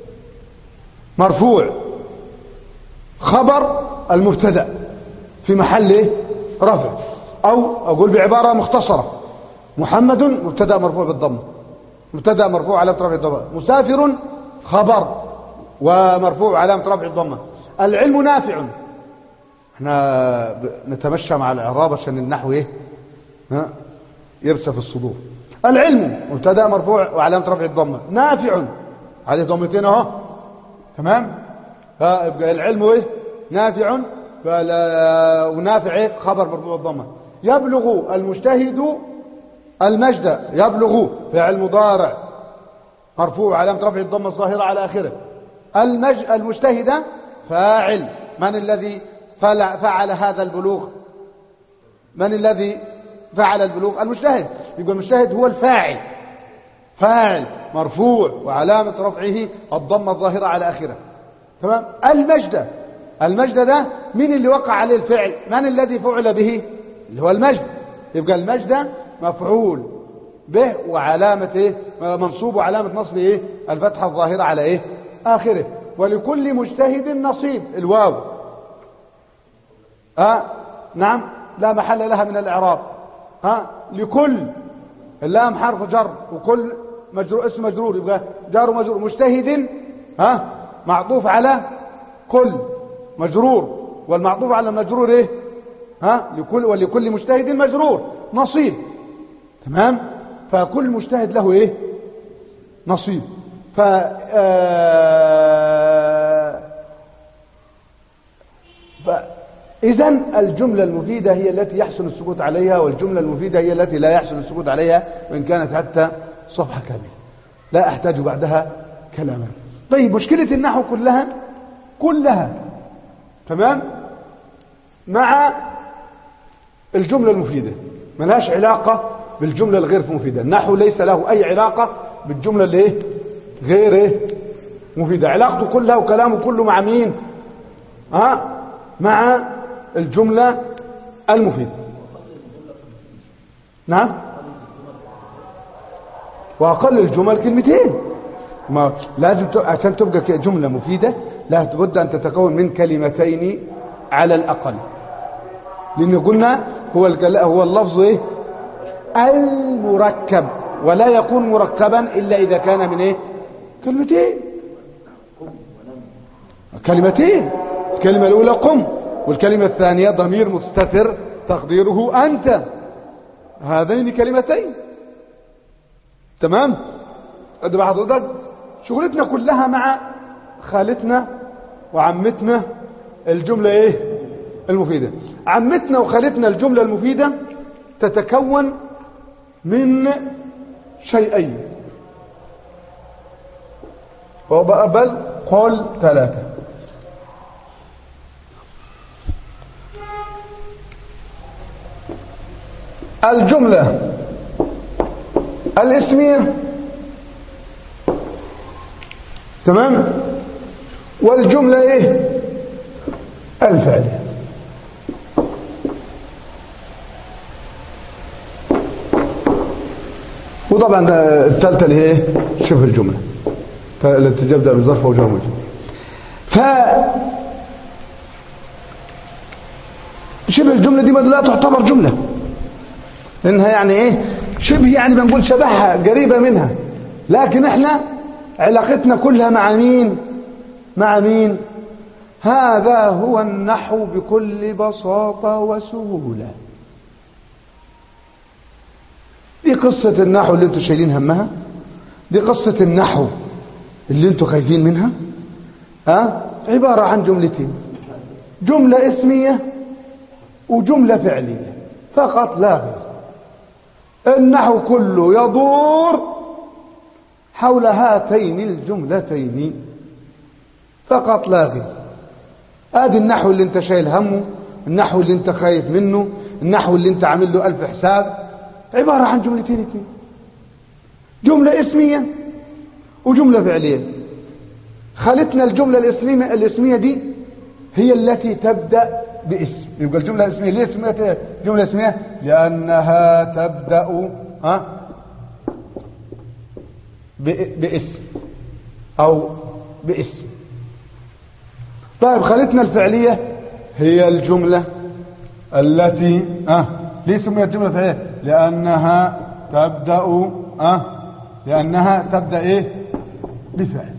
مرفوع خبر المبتدا في محل رفع أو أقول بعبارة مختصرة محمد مبتدا مرفوع بالضمة مبتدا مرفوع علامة رفع الضمة مسافر خبر ومرفوع علامة رفع الضمة العلم نافع احنا نتمشى مع الاعراب عشان النحو ايه ها يرسى في الصدور العلم مبتدا مرفوع وعلامه رفع الضمه نافع عليه ضمتين اهو تمام يبقى العلم ايه نافع فلا ونافع ايه خبر مرفوع الضمه يبلغ المجتهد المجد يبلغ فعل مضارع مرفوع علامه رفع الضمه الظاهره على اخره المج المجتهد فاعل من الذي فعل هذا البلوغ من الذي فعل البلوغ المجتهد يقول المجتهد هو الفاعل فاعل مرفوع وعلامة رفعه الضمة الظاهرة على آخره تمام المجد المجد ده مين اللي وقع عليه الفعل من الذي فعل به اللي هو المجد يبقى المجد مفعول به وعلامة ايه منصوب وعلامة نصب ايه الفتحة الظاهرة على ايه آخره ولكل مجتهد نصيب الواو ها نعم لا محل لها من الإعراب ها لكل اللام حرف جر وكل مجرور اسم مجرور يبقى جار ومجرور مجتهد ها معطوف على كل مجرور والمعطوف على المجرور ايه ها لكل ولكل مجتهد مجرور نصيب تمام فكل مجتهد له ايه نصيب ف آه، إذا الجملة المفيدة هي التي يحسن السكوت عليها والجملة المفيدة هي التي لا يحسن السكوت عليها وإن كانت حتى صفحة كاملة لا أحتاج بعدها كلاما طيب مشكلة النحو كلها كلها تمام مع الجملة المفيدة ملهاش علاقة بالجملة الغير مفيدة النحو ليس له أي علاقة بالجملة اللي إيه؟ غير إيه؟ مفيدة علاقته كلها وكلامه كله مع مين ها مع الجملة المفيدة نعم وأقل الجمل كلمتين ما لازم عشان تبقى جملة مفيدة لابد أن تتكون من كلمتين على الأقل لأن قلنا هو هو اللفظ إيه؟ المركب ولا يكون مركبا إلا إذا كان من إيه كلمتين كلمتين الكلمة الأولى قم والكلمة الثانية ضمير مستتر تقديره أنت هذين كلمتين تمام أدب حضرتك شغلتنا كلها مع خالتنا وعمتنا الجملة ايه المفيدة عمتنا وخالتنا الجملة المفيدة تتكون من شيئين بل قل ثلاثة الجملة الاسمية تمام والجملة ايه الفعلية وطبعا الثالثة اللي هي شوف الجملة التي تبدأ بظرف وجوه وجه ف شبه الجملة دي لا تعتبر جملة لأنها يعني ايه شبه يعني بنقول شبهها قريبة منها لكن احنا علاقتنا كلها مع مين مع مين هذا هو النحو بكل بساطة وسهولة دي قصة النحو اللي انتوا شايلين همها دي قصة النحو اللي انتوا خايفين منها ها عبارة عن جملتين جملة اسمية وجملة فعلية فقط لا غير النحو كله يدور حول هاتين الجملتين فقط لا غير ادي النحو اللي انت شايل همه النحو اللي انت خايف منه النحو اللي انت عامل له ألف حساب عبارة عن جملتين اثنين جملة اسمية وجملة فعلية خلتنا الجملة الاسمية, الاسمية دي هي التي تبدأ باسم يبقى الجملة الاسمية ليه سميت جملة اسمية لأنها تبدأ ها باسم أو باسم طيب خلتنا الفعلية هي الجملة التي ها ليه سميت جملة فعلية لأنها تبدأ ها لأنها تبدأ إيه بفعل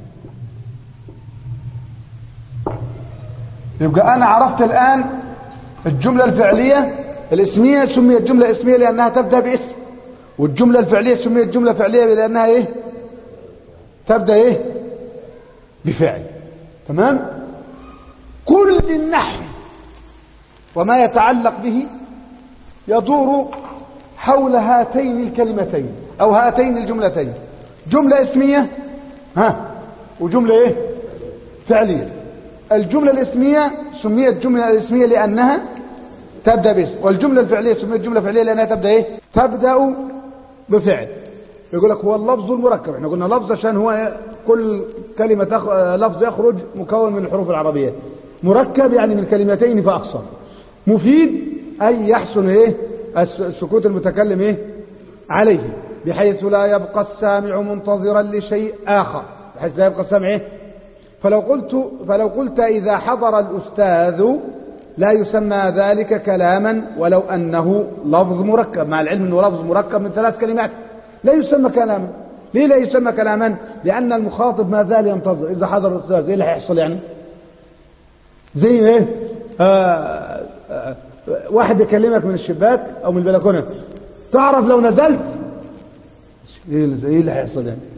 يبقى أنا عرفت الآن الجملة الفعلية الاسمية سميت جملة اسمية لأنها تبدأ باسم والجملة الفعلية سميت جملة فعلية لأنها إيه تبدأ إيه بفعل تمام كل النحو وما يتعلق به يدور حول هاتين الكلمتين أو هاتين الجملتين جملة اسمية ها وجملة إيه فعلية الجملة الاسمية سميت جملة الاسمية لأنها تبدأ باسم والجملة الفعلية سميت جملة فعلية لأنها تبدأ إيه تبدأ بفعل يقول لك هو اللفظ المركب احنا قلنا لفظ عشان هو كل كلمة تخ... لفظ يخرج مكون من الحروف العربية مركب يعني من كلمتين فأقصر مفيد أي يحسن إيه السكوت المتكلم إيه عليه بحيث لا يبقى السامع منتظرا لشيء آخر بحيث لا يبقى السامع إيه فلو قلت, فلو قلت إذا حضر الأستاذ لا يسمى ذلك كلاما ولو أنه لفظ مركب مع العلم أنه لفظ مركب من ثلاث كلمات لا يسمى كلاما ليه لا يسمى كلاما لأن المخاطب ما زال ينتظر إذا حضر الأستاذ إيه اللي هيحصل يعني زي إيه آه آه واحد يكلمك من الشباك أو من البلكونة تعرف لو نزلت إيه اللي هيحصل يعني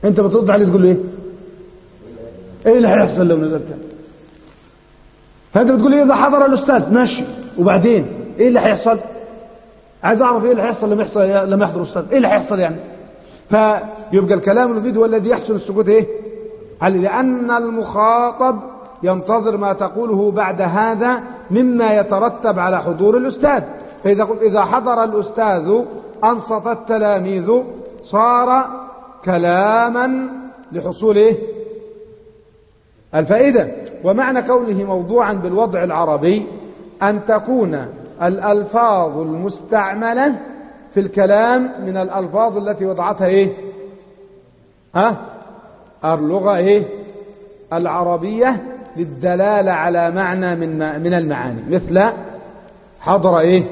انت بترد عليه تقول له ايه ايه اللي هيحصل لو نزلت فانت بتقول لي اذا حضر الاستاذ ماشي وبعدين ايه اللي هيحصل عايز اعرف ايه اللي هيحصل لما يحصل لما يحضر الاستاذ ايه اللي هيحصل يعني فيبقى الكلام المفيد هو الذي يحسن السكوت ايه هل لان المخاطب ينتظر ما تقوله بعد هذا مما يترتب على حضور الاستاذ فاذا قلت اذا حضر الاستاذ انصت التلاميذ صار كلاما لحصول ايه الفائدة ومعنى كونه موضوعا بالوضع العربي أن تكون الألفاظ المستعملة في الكلام من الألفاظ التي وضعتها إيه ها اللغة إيه العربية للدلالة على معنى من من المعاني مثل حضر إيه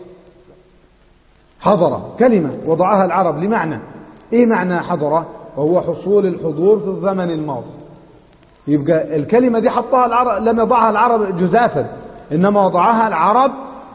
حضر كلمة وضعها العرب لمعنى إيه معنى حضر وهو حصول الحضور في الزمن الماضي يبقى الكلمة دي حطها العرب لم يضعها العرب جزافا إنما وضعها العرب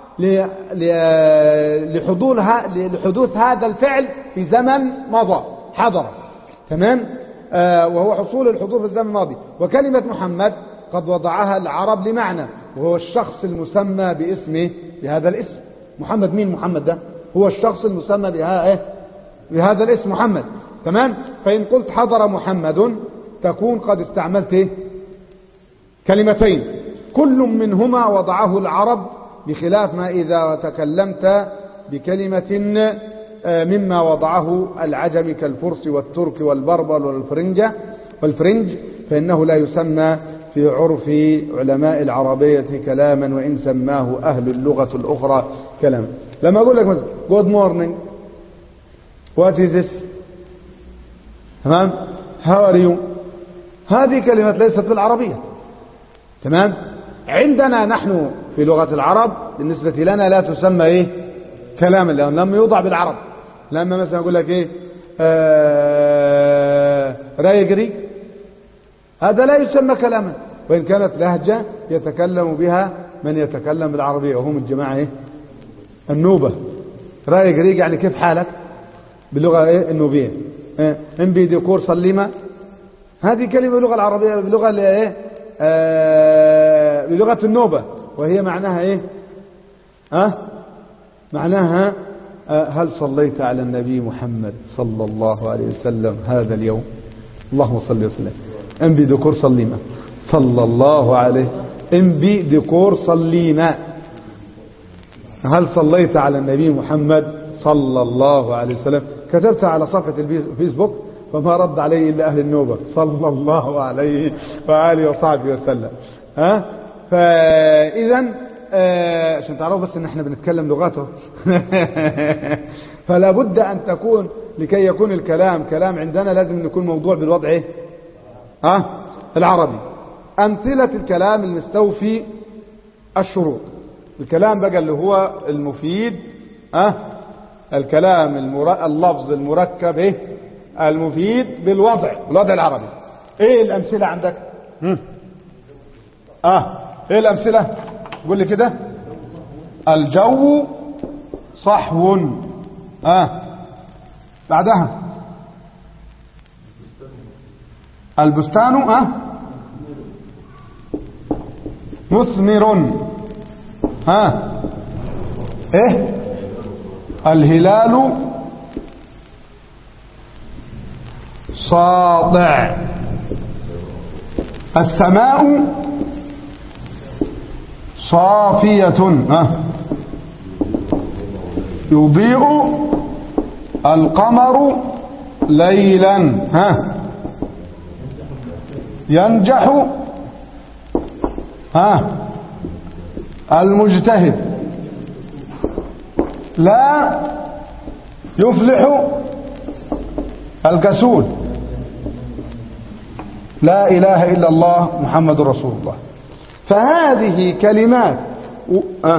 لحضورها لحدوث هذا الفعل في زمن مضى حضر تمام آه وهو حصول الحضور في الزمن الماضي وكلمة محمد قد وضعها العرب لمعنى وهو الشخص المسمى باسمه بهذا الاسم محمد مين محمد ده هو الشخص المسمى بها إيه؟ بهذا الاسم محمد تمام فإن قلت حضر محمد تكون قد استعملت إيه؟ كلمتين كل منهما وضعه العرب بخلاف ما إذا تكلمت بكلمة مما وضعه العجم كالفرس والترك والبربر والفرنجة والفرنج فإنه لا يسمى في عرف علماء العربية كلاما وإن سماه أهل اللغة الأخرى كلاما لما أقول لك مثلا good morning what is this تمام how are you هذه كلمة ليست بالعربية تمام عندنا نحن في لغة العرب بالنسبة لنا لا تسمى ايه كلاما لأن لم يوضع بالعرب لما مثلا أقول لك ايه آه رايقري هذا لا يسمى كلاما وإن كانت لهجة يتكلم بها من يتكلم بالعربية وهم الجماعة ايه النوبة رايقري يعني كيف حالك باللغة ايه النوبية إيه؟ ان بيديكور صليمة هذه كلمة باللغة العربية باللغة ايه آه بلغة النوبة وهي معناها ايه ها أه؟ معناها آه هل صليت على النبي محمد صلى الله عليه وسلم هذا اليوم اللهم صل وسلم ام بذكور صلينا صلى الله عليه ام بذكور صلينا هل صليت على النبي محمد صلى الله عليه وسلم كتبت على صفحة الفيسبوك فما رد عليه إلا أهل النوبة صلى الله عليه وآله وصحبه وسلم ها فإذا آه عشان تعرفوا بس ان احنا بنتكلم لغته فلا بد ان تكون لكي يكون الكلام كلام عندنا لازم يكون موضوع بالوضع ايه ها أه؟ العربي امثله الكلام المستوفي الشروط الكلام بقى اللي هو المفيد ها أه؟ الكلام المر... اللفظ المركب ايه المفيد بالوضع بالوضع العربي ايه الامثله عندك هم. اه ايه الامثله قول لي كده الجو صحو اه بعدها البستان اه مثمر ها آه. ايه الهلال ساطع السماء صافية أه. يضيء القمر ليلا ها ينجح ها المجتهد لا يفلح الكسول لا إله إلا الله محمد رسول الله فهذه كلمات و... آه.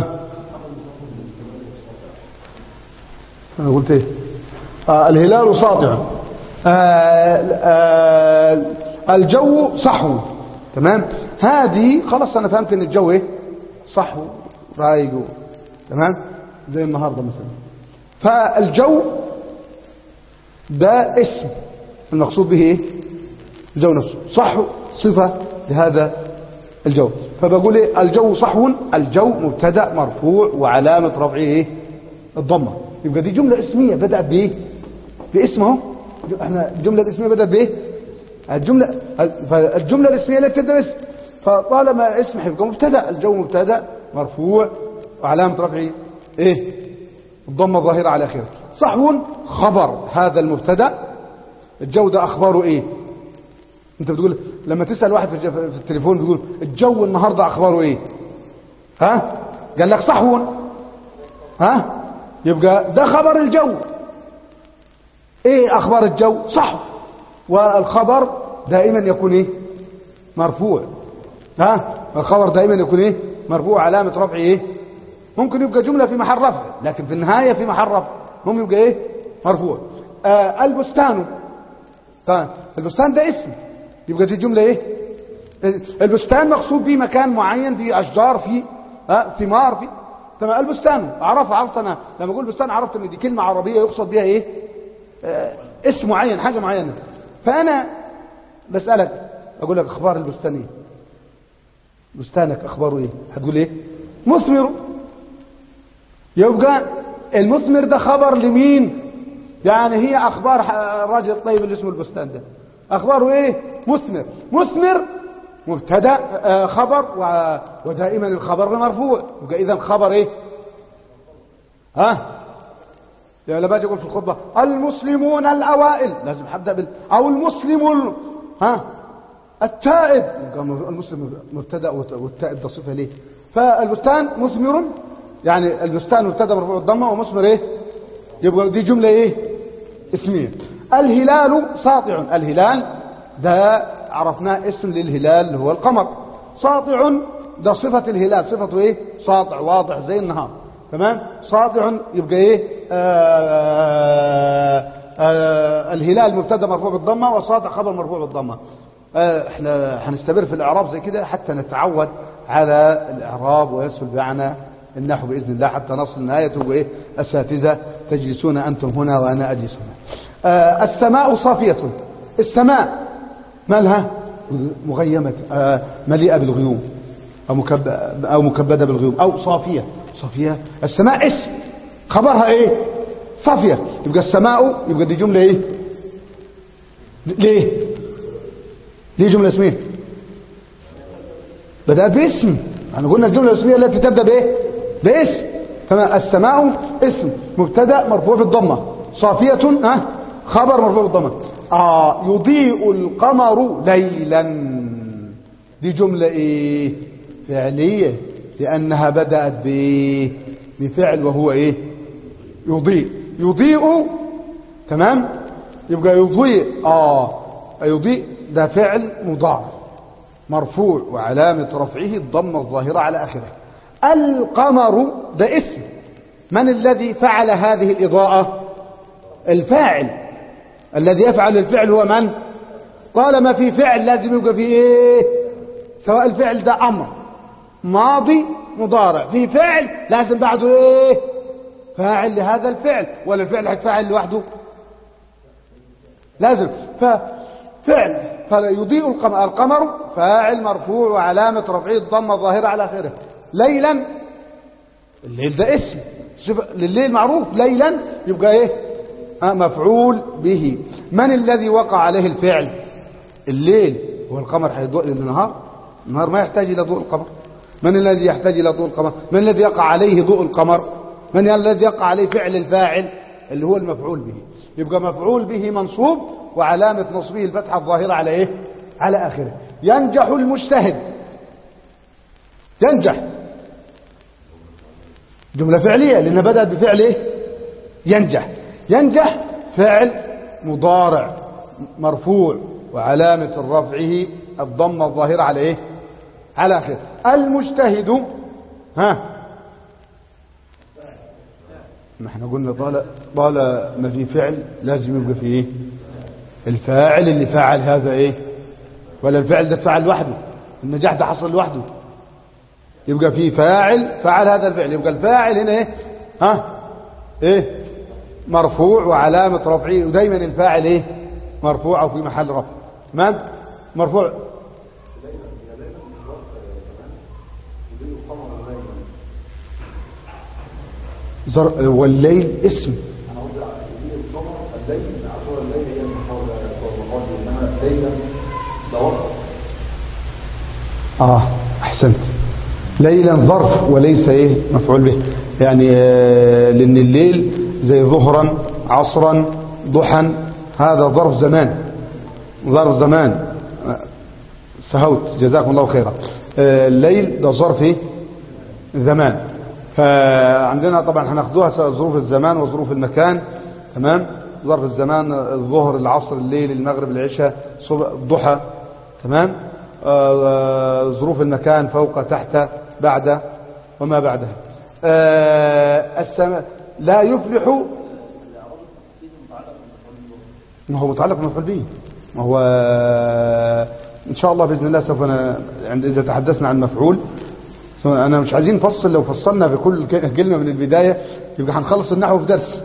أنا قلت إيه آه الهلال ساطع آه آه الجو صحو تمام هذه خلاص أنا فهمت إن الجو إيه صحو رايق تمام زي النهارده مثلا فالجو ده اسم المقصود به ايه الجو نفسه صح صفة لهذا الجو فبقول ايه الجو صحو الجو مبتدا مرفوع وعلامة رفعه ايه الضمة يبقى دي جملة اسمية بدأت بايه باسمه احنا الجملة الاسمية بدأت بايه الجملة فالجملة الاسمية التي تبدأ باسم فطالما اسم هيبقى مبتدا الجو مبتدا مرفوع وعلامة رفعه ايه الضمة الظاهرة على اخره صحو خبر هذا المبتدا الجو ده اخباره ايه انت بتقول لما تسأل واحد في في التليفون بيقول الجو النهاردة اخباره ايه ها قال لك صحو ها يبقى ده خبر الجو ايه اخبار الجو صح والخبر دائما يكون ايه مرفوع ها الخبر دائما يكون ايه مرفوع علامة رفعه ايه ممكن يبقى جملة في محل رفع لكن في النهاية في محل رفع ممكن يبقى ايه مرفوع آه البستان طيب البستان ده اسم يبقى دي جملة ايه البستان مقصود به مكان معين فيه اشجار فيه ها ثمار فيه تمام البستان اعرف عرفت انا لما اقول بستان عرفت ان دي كلمة عربية يقصد بها ايه آه اسم معين حاجة معينة فانا بسألك اقول لك اخبار البستان ايه بستانك اخباره ايه هتقول ايه مثمر يبقى المثمر ده خبر لمين يعني هي اخبار الراجل الطيب اللي اسمه البستان ده اخباره ايه مثمر مثمر مبتدا خبر ودائما الخبر مرفوع يبقى اذا خبر ايه ها يا لما يقول في الخطبه المسلمون الاوائل لازم هبدا بال او المسلم ال... ها التائب المسلم مبتدا والتائب ده صفه ليه فالبستان مثمر يعني البستان مبتدا مرفوع الضمه ومثمر ايه يبقى دي جمله ايه اسميه الهلال ساطع الهلال ده عرفناه اسم للهلال اللي هو القمر ساطع ده صفة الهلال صفته ايه ساطع واضح زي النهار تمام ساطع يبقى ايه آآ آآ الهلال مبتدا مرفوع بالضمه والساطع خبر مرفوع بالضمه احنا هنستمر في الاعراب زي كده حتى نتعود على الاعراب ويسهل معنا النحو باذن الله حتى نصل نهايته وايه اساتذه تجلسون انتم هنا وانا اجلس هنا آه السماء صافيه السماء مالها مغيمه آه مليئه بالغيوم او مكب او مكبده بالغيوم او صافيه صافيه السماء اسم خبرها ايه صافيه يبقى السماء يبقى دي جمله ايه ليه ليه جمله اسميه بدأت باسم احنا قلنا الجمله الاسميه التي تبدا بايه باسم كما السماء اسم مبتدا مرفوع بالضمه صافيه ها خبر مرفوع بالضمه اه يضيء القمر ليلا دي جمله ايه فعليه لانها بدات بايه بفعل وهو ايه يضيء يضيء تمام يبقى يضيء اه يضيء ده فعل مضارع مرفوع وعلامة رفعه الضمة الظاهرة على آخره القمر ده اسم من الذي فعل هذه الإضاءة الفاعل الذي يفعل الفعل هو من طالما في فعل لازم يبقى فيه ايه سواء الفعل ده أمر ماضي مضارع في فعل لازم بعده ايه فاعل لهذا الفعل ولا الفعل هيتفاعل لوحده لازم ففعل فيضيء القمر القمر فاعل مرفوع وعلامة رفعه الضمة ظاهرة على آخره ليلا الليل ده اسم لليل معروف ليلا يبقى ايه آه مفعول به من الذي وقع عليه الفعل الليل والقمر هيضوء النهار النهار ما يحتاج إلى ضوء القمر من الذي يحتاج إلى ضوء القمر من الذي يقع عليه ضوء القمر من الذي يقع عليه فعل الفاعل اللي هو المفعول به يبقى مفعول به منصوب وعلامة نصبه الفتحة الظاهرة على ايه على آخره ينجح المجتهد ينجح جملة فعلية لأنها بدأت بفعل ايه ينجح ينجح فعل مضارع مرفوع وعلامة رفعه الضمة الظاهرة على ايه على آخره المجتهد ها ما احنا قلنا طال طال ما في فعل لازم يبقى فيه ايه الفاعل اللي فعل هذا ايه ولا الفعل ده فعل لوحده النجاح ده حصل لوحده يبقى فيه فاعل فعل هذا الفعل يبقى الفاعل هنا ايه ها ايه مرفوع وعلامة رفعه ودايما الفاعل ايه مرفوع أو في محل رفع تمام مرفوع زر... والليل اسم اه احسنت ليلا ظرف وليس ايه مفعول به يعني آه، لان الليل زي ظهرا عصرا ضحى هذا ظرف زمان ظرف زمان آه، سهوت جزاكم الله خيرا آه، الليل ده ظرف ايه زمان فعندنا طبعا هناخدوها ظروف الزمان وظروف المكان تمام ظرف الزمان الظهر العصر الليل المغرب العشاء صبح الضحى تمام آه، ظروف المكان فوق تحت بعد وما بعدها آه، السماء لا يفلح ما هو متعلق بالمفعول به ما هو ان شاء الله باذن الله سوف ن- عند اذا تحدثنا عن مفعول انا مش عايزين نفصل لو فصلنا في كل ك- كلمه من البدايه يبقى هنخلص النحو في درس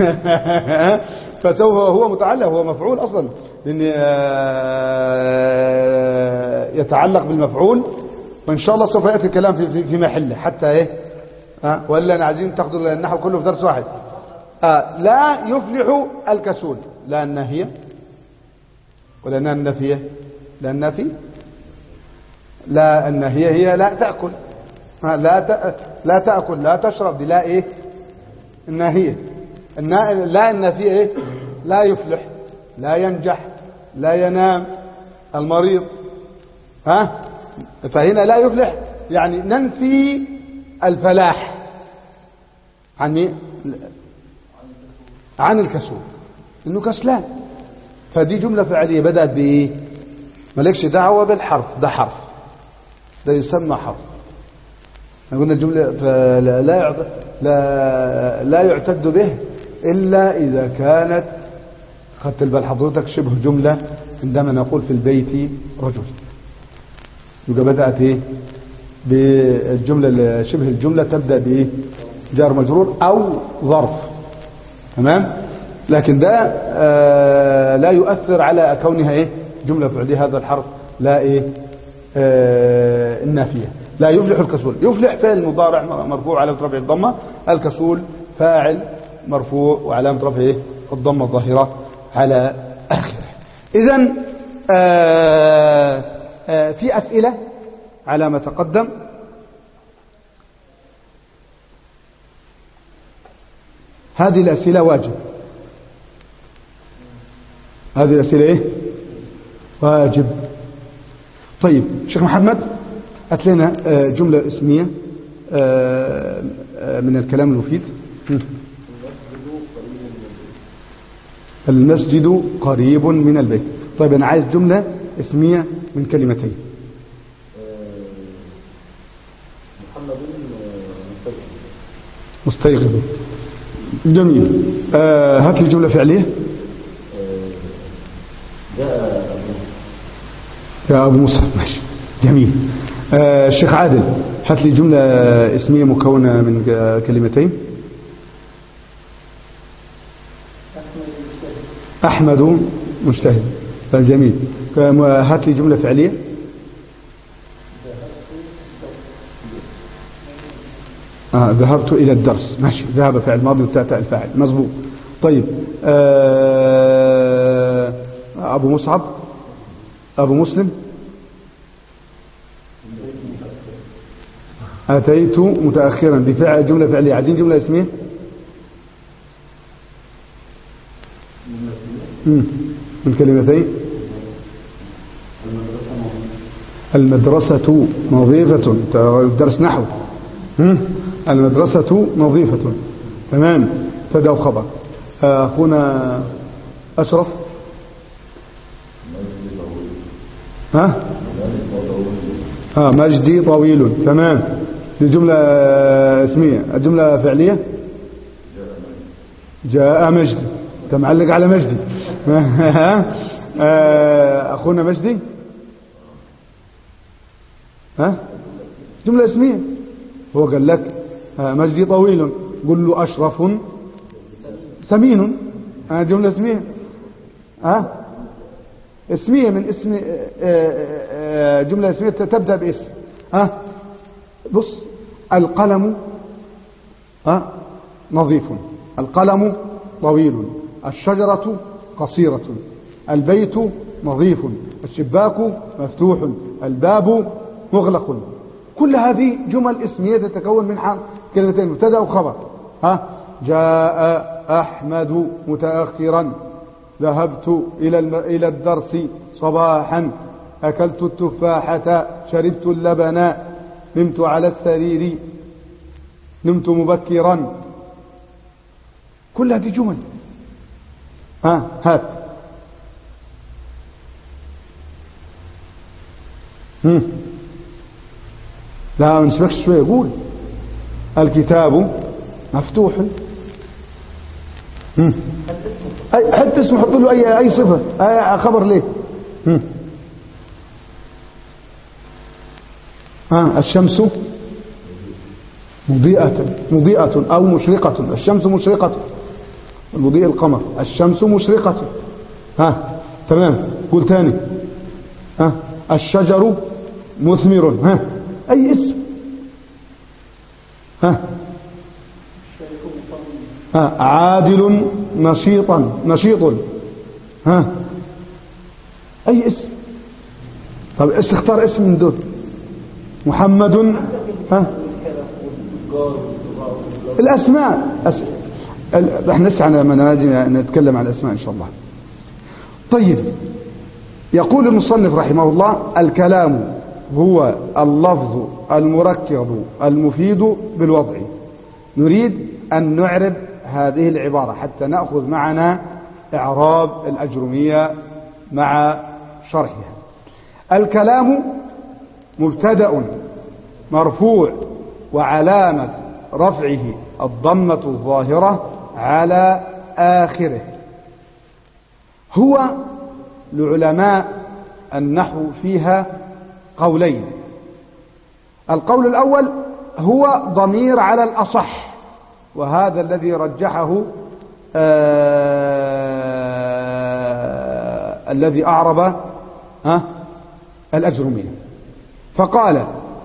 فسوف هو متعلق هو مفعول اصلا لان آه، يتعلق بالمفعول وان شاء الله سوف ياتي الكلام في في, في محله حتى ايه ها ولا انا عايزين تاخدوا النحو كله في درس واحد آه لا يفلح الكسول لا الناهيه ولا لا النافيه لا النافي لا الناهيه هي لا تاكل ها لا ت... لا تاكل لا تشرب دي لا ايه الناهيه النا... لا النافيه ايه لا يفلح لا ينجح لا ينام المريض ها فهنا لا يفلح يعني ننفي الفلاح عن إيه؟ عن الكسول انه كسلان فدي جملة فعلية بدأت بايه مالكش دعوة بالحرف ده حرف ده يسمى حرف احنا قلنا الجملة فلا لا يعت- لا لا يعتد به إلا إذا كانت خدت البال حضرتك شبه جملة عندما نقول في البيت رجل يبقى بدأت ايه بالجملة شبه الجملة تبدأ بايه جار مجرور أو ظرف تمام لكن ده آه لا يؤثر على كونها ايه جملة فعلية هذا الحرف لا ايه آه النافية لا يفلح الكسول يفلح فعل مضارع مرفوع علامة رفع الضمة الكسول فاعل مرفوع وعلامة رفعه ايه الضمة الظاهرة على آخره إذا آه آه في أسئلة على ما تقدم هذه الأسئلة واجب هذه الأسئلة إيه واجب طيب شيخ محمد هات لنا آه، جملة اسمية آه، آه، من الكلام المفيد م. المسجد قريب من البيت طيب أنا عايز جملة اسمية من كلمتين محمد مستجد مستيقظ جميل آه، هات لي جملة فعلية جاء يا أبو مصعب ماشي جميل آه، الشيخ عادل هات لي جملة اسمية مكونة من ج- كلمتين أحمد مجتهد جميل كم- هات لي جملة فعلية آه ذهبت إلى الدرس ماشي ذهب فعل ماضي وتأتى الفاعل مظبوط طيب آه أبو مصعب أبو مسلم أتيت متأخرا بفعل جملة فعلية عايزين جملة اسمية مم. من كلمتين المدرسة نظيفة درس نحو مم. المدرسة نظيفة تمام فده خبر آه، أخونا أشرف ها ها مجدي طويل تمام دي جملة اسمية الجملة فعلية جاء مجدي انت معلق على مجدي ها آه، اخونا مجدي ها جملة اسمية هو قال لك آه، مجدي طويل قل له اشرف سمين ها جملة اسمية ها اسمية من اسم آه، آه، آه، جملة اسمية تبدأ باسم ها بص القلم ها نظيف القلم طويل الشجرة قصيرة البيت نظيف الشباك مفتوح الباب مغلق كل هذه جمل اسمية تتكون من ح- كلمتين مبتدا وخبر ها جاء أحمد متأخرا ذهبت إلى الم... إلى الدرس صباحا أكلت التفاحة شربت اللبن نمت على السرير نمت مبكرا كل هذه جمل ها هات هم. لا ما نسبكش شوية قول الكتاب مفتوح هم. أي حتى اسمه حط له أي أي صفة أي خبر ليه هم. ها الشمس مضيئة مضيئة أو مشرقة الشمس مشرقة المضيء القمر الشمس مشرقة ها تمام قول تاني ها الشجر مثمر ها أي اسم ها ها عادل نشيطا نشيط ها أي اسم طب ايش اختار اسم من دول محمد ها الأسماء أس... ال- احنا لسه على منهج نتكلم عن الأسماء إن شاء الله طيب يقول المصنف رحمه الله الكلام هو اللفظ المركب المفيد بالوضع نريد أن نعرب هذه العبارة حتى نأخذ معنا إعراب الأجرمية مع شرحها الكلام مبتدأ مرفوع وعلامة رفعه الضمة الظاهرة على آخره هو لعلماء النحو فيها قولين القول الأول هو ضمير على الأصح وهذا الذي رجحه آه الذي أعرب آه الأجرمية فقال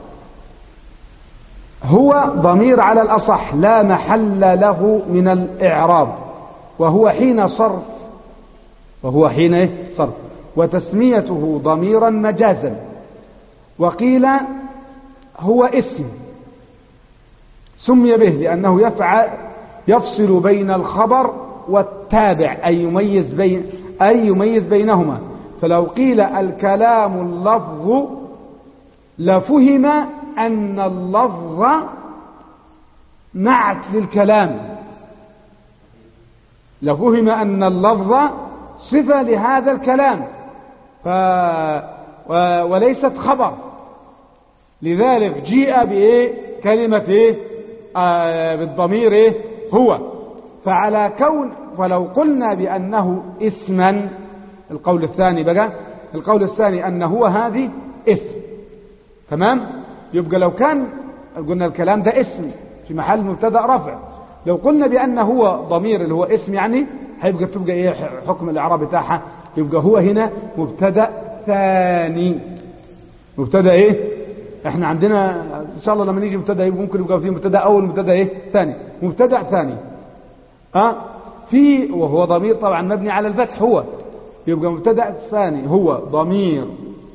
هو ضمير على الأصح لا محل له من الإعراب وهو حين صرف وهو حين إيه؟ صرف وتسميته ضميرا مجازا وقيل هو اسم سمي به لأنه يفعل يفصل بين الخبر والتابع أي يميز بين أي يميز بينهما فلو قيل الكلام اللفظ لفهم أن اللفظ نعت للكلام لفهم أن اللفظ صفة لهذا الكلام ف... و... وليست خبر لذلك جيء بإيه كلمة إيه آه بالضمير إيه هو فعلى كون فلو قلنا بأنه اسما القول الثاني بقى القول الثاني أن هو هذه اسم تمام يبقى لو كان قلنا الكلام ده اسم في محل مبتدا رفع لو قلنا بأن هو ضمير اللي هو اسم يعني هيبقى تبقى ايه حكم الاعراب بتاعها يبقى هو هنا مبتدا ثاني مبتدا ايه احنا عندنا ان شاء الله لما نيجي مبتدا يبقى ممكن يبقى فيه مبتدا اول مبتدا ايه ثاني مبتدا ثاني ها أه؟ في وهو ضمير طبعا مبني على الفتح هو يبقى مبتدا ثاني هو ضمير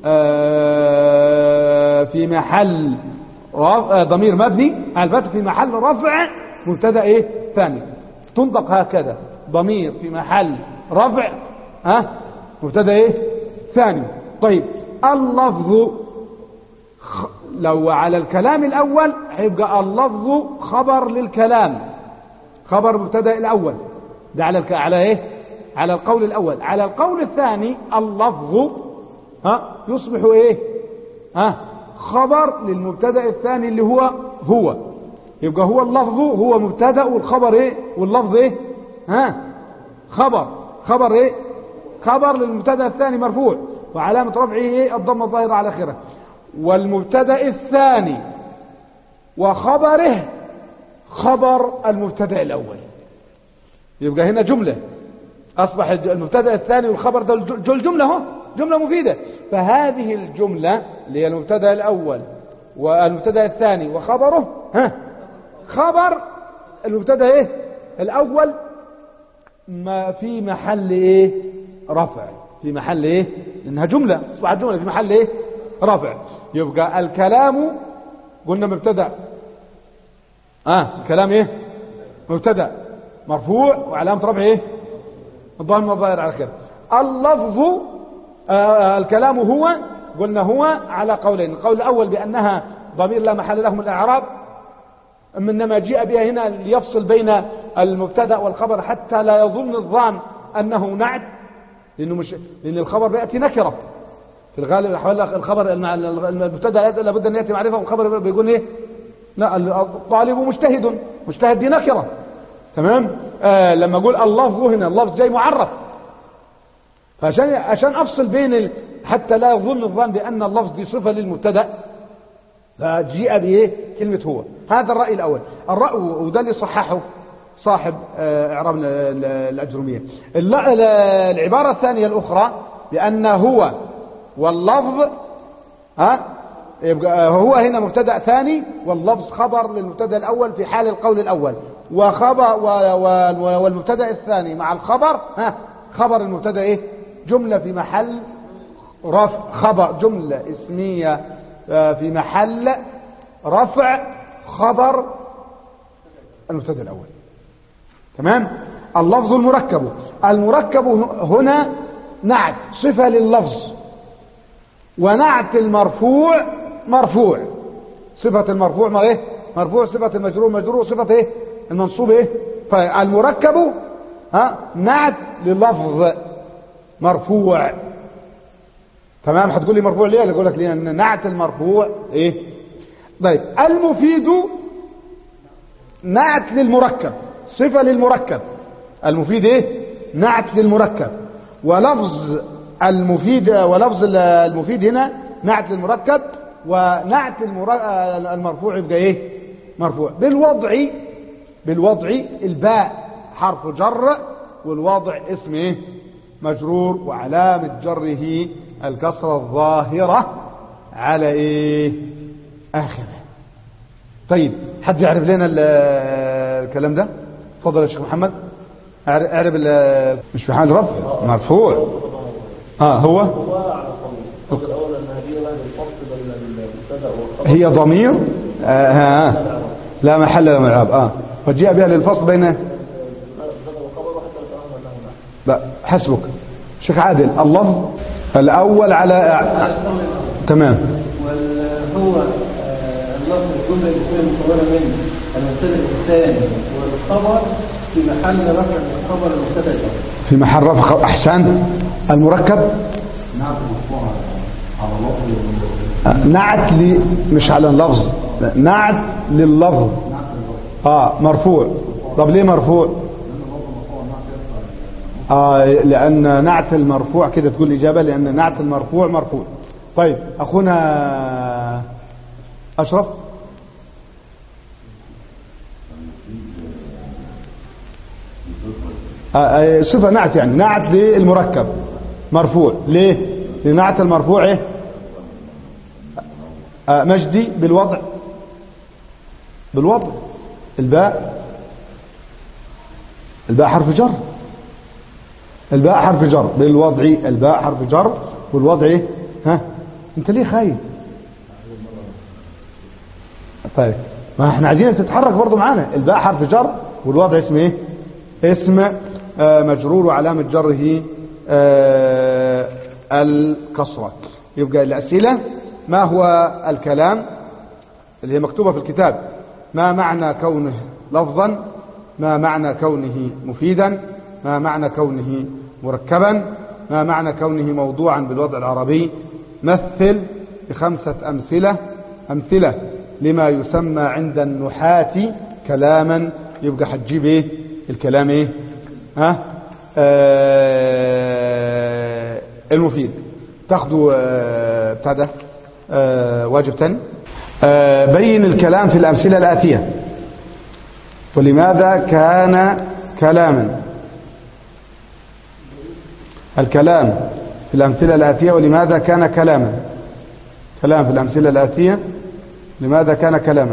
آه في محل رفع ضمير مبني على الفتح في محل رفع مبتدا ايه ثاني تنطق هكذا ضمير في محل رفع ها أه؟ مبتدا ايه ثاني طيب اللفظ خ... لو على الكلام الاول هيبقى اللفظ خبر للكلام خبر مبتدا الاول ده على الك... على ايه على القول الاول على القول الثاني اللفظ ها يصبح ايه ها خبر للمبتدا الثاني اللي هو هو يبقى هو اللفظ هو مبتدا والخبر ايه واللفظ ايه ها خبر خبر ايه خبر للمبتدا الثاني مرفوع وعلامه رفعه ايه الضمه الظاهره على اخره والمبتدا الثاني وخبره خبر المبتدا الاول يبقى هنا جمله اصبح المبتدا الثاني والخبر ده الجمله اهو جملة مفيدة فهذه الجملة اللي هي المبتدا الأول والمبتدا الثاني وخبره ها خبر المبتدا ايه الأول ما في محل ايه رفع في محل ايه انها جملة اصبحت جملة في محل ايه رفع يبقى الكلام قلنا مبتدا اه الكلام ايه مبتدا مرفوع وعلامة رفعه ايه الضم الظاهر على كده اللفظ آه الكلام هو قلنا هو على قولين القول الأول بأنها ضمير لا محل له من الإعراب إنما جاء بها هنا ليفصل بين المبتدا والخبر حتى لا يظن الظان أنه نعت لأنه مش لأن الخبر بيأتي نكرة في الغالب الأحوال الخبر المبتدا لابد أن يأتي معرفة والخبر بيقول إيه لا الطالب مجتهد مجتهد دي نكرة تمام آه لما أقول اللفظ هنا اللفظ جاي معرف فعشان عشان افصل بين ال... حتى لا يظن الظن بان اللفظ دي صفه للمبتدا فجيء بايه كلمه هو هذا الراي الاول الراي وده اللي صححه صاحب اعراب الاجرميه العباره الثانيه الاخرى بان هو واللفظ ها يبقى هو هنا مبتدا ثاني واللفظ خبر للمبتدا الاول في حال القول الاول وخبر والمبتدا الثاني مع الخبر ها خبر المبتدا ايه جملة في محل رفع خبر جملة اسمية في محل رفع خبر المبتدا الأول تمام اللفظ المركب المركب هنا نعت صفة لللفظ ونعت المرفوع مرفوع صفة المرفوع ما ايه مرفوع صفة المجرور مجرور صفة ايه المنصوب ايه فالمركب ها نعت للفظ مرفوع تمام هتقول لي مرفوع ليه اقول لك لان نعت المرفوع ايه طيب المفيد نعت للمركب صفة للمركب المفيد ايه نعت للمركب ولفظ المفيد ولفظ المفيد هنا نعت للمركب ونعت المرفوع يبقى ايه مرفوع بالوضع بالوضع الباء حرف جر والوضع اسم ايه مجرور وعلامة جره الكسرة الظاهرة على ايه اخره طيب حد يعرف لنا الكلام ده تفضل يا شيخ محمد اعرف مش في حال رفع مرفوع اه هو هي ضمير آه, آه. لا محل له من العرب اه فجاء بها للفصل بين لا حسبك شيخ عادل اللفظ الأول على تمام وهو اللفظ الجملة الاسمية المصورة منه المبتدا الثاني والخبر في محل رفع الخبر المبتدا الأول في محل رفع أحسنت المركب نعم مرفوع على لفظ نعت لي مش على اللفظ نعت لللفظ اه مرفوع طب ليه مرفوع آه لأن نعت المرفوع كده تقول إجابة لأن نعت المرفوع مرفوع طيب أخونا أشرف آه آه صفة نعت يعني نعت للمركب مرفوع ليه لنعت المرفوع ايه آه مجدي بالوضع بالوضع الباء الباء حرف جر الباء حرف جر بالوضع الباء حرف جر والوضع ايه ها انت ليه خايف طيب ما احنا عايزين تتحرك برضو معانا الباء حرف جر والوضع اسم ايه اسم آه مجرور وعلامة جره آه الكسرة يبقى الأسئلة ما هو الكلام اللي هي مكتوبة في الكتاب ما معنى كونه لفظا ما معنى كونه مفيدا ما معنى كونه مركبا ما معنى كونه موضوعا بالوضع العربي مثل بخمسة أمثلة أمثلة لما يسمى عند النحاة كلاما يبقى حتجيب ايه الكلام ايه ها آه المفيد تاخدوا آه بتاع ده آه واجب تاني آه بين الكلام في الأمثلة الآتية ولماذا كان كلاما الكلام في الأمثلة الآتية ولماذا كان كلاما كلام في الأمثلة الآتية لماذا كان كلاما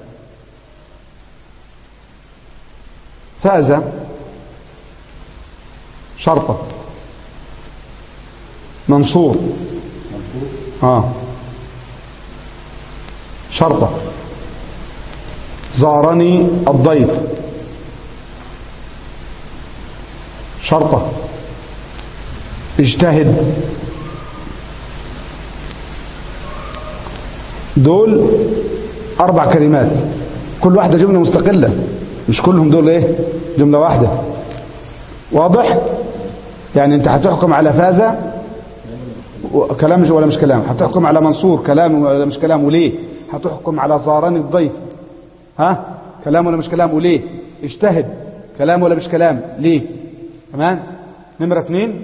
فاز شرطة منصور آه شرطة زارني الضيف شرطة اجتهد دول أربع كلمات كل واحدة جملة مستقلة مش كلهم دول ايه جملة واحدة واضح يعني انت هتحكم على فاز كلام مش ولا مش كلام هتحكم على منصور كلام ولا مش كلام وليه هتحكم على زارني الضيف ها كلام ولا مش كلام وليه اجتهد كلام ولا مش كلام ليه تمام نمرة اثنين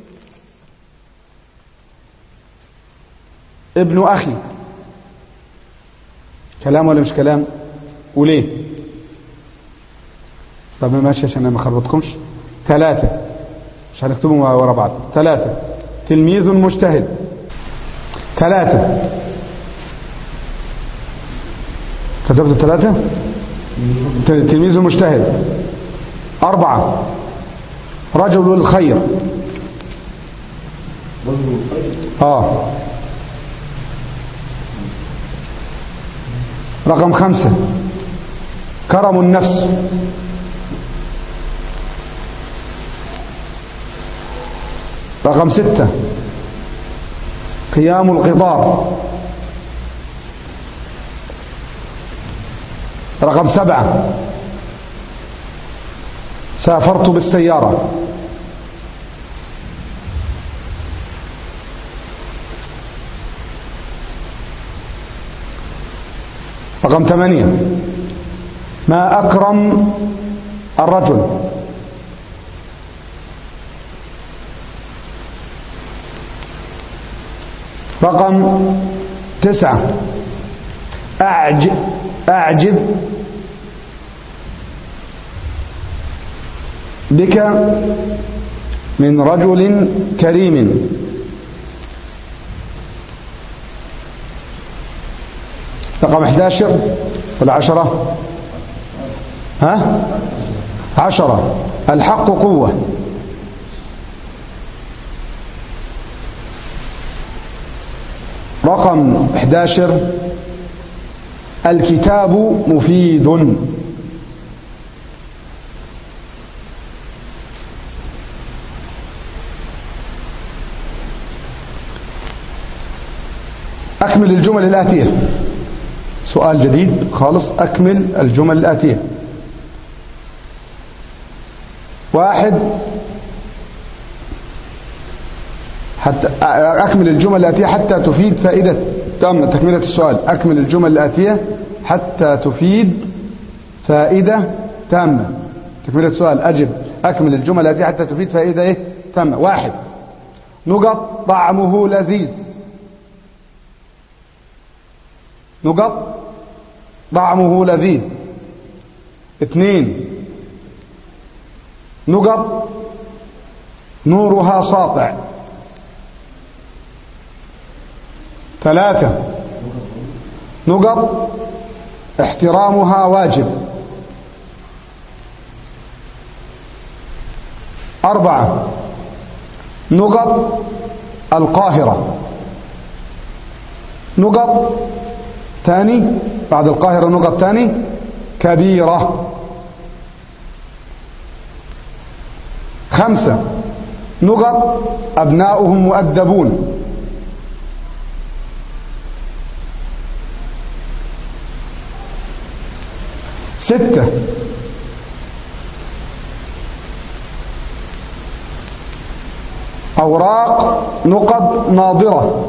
ابن أخي كلام ولا مش كلام وليه طب ماشي عشان ما خربطكمش ثلاثة مش هنكتبهم ورا بعض ثلاثة تلميذ مجتهد ثلاثة كتبت ثلاثة تلميذ مجتهد أربعة رجل الخير آه رقم خمسة كرم النفس رقم ستة قيام القطار رقم سبعة سافرت بالسيارة رقم ثمانية ما أكرم الرجل رقم تسعة أعجب, أعجب بك من رجل كريم رقم 11 ولا عشرة ها عشرة الحق قوة رقم 11 الكتاب مفيد أكمل الجمل الآتية سؤال جديد خالص أكمل الجمل الآتية واحد حتى أكمل الجمل الآتية حتى تفيد فائدة تم تكملة السؤال أكمل الجمل الآتية حتى تفيد فائدة تامة تكملة السؤال أجب أكمل الجمل الآتية حتى تفيد فائدة إيه تامة واحد نقط طعمه لذيذ نقط طعمه لذيذ اثنين نقط نورها ساطع ثلاثة نقط احترامها واجب أربعة نقط القاهرة نقط ثاني بعد القاهرة نقط ثاني كبيرة خمسة نقط أبناؤهم مؤدبون ستة أوراق نقط ناظرة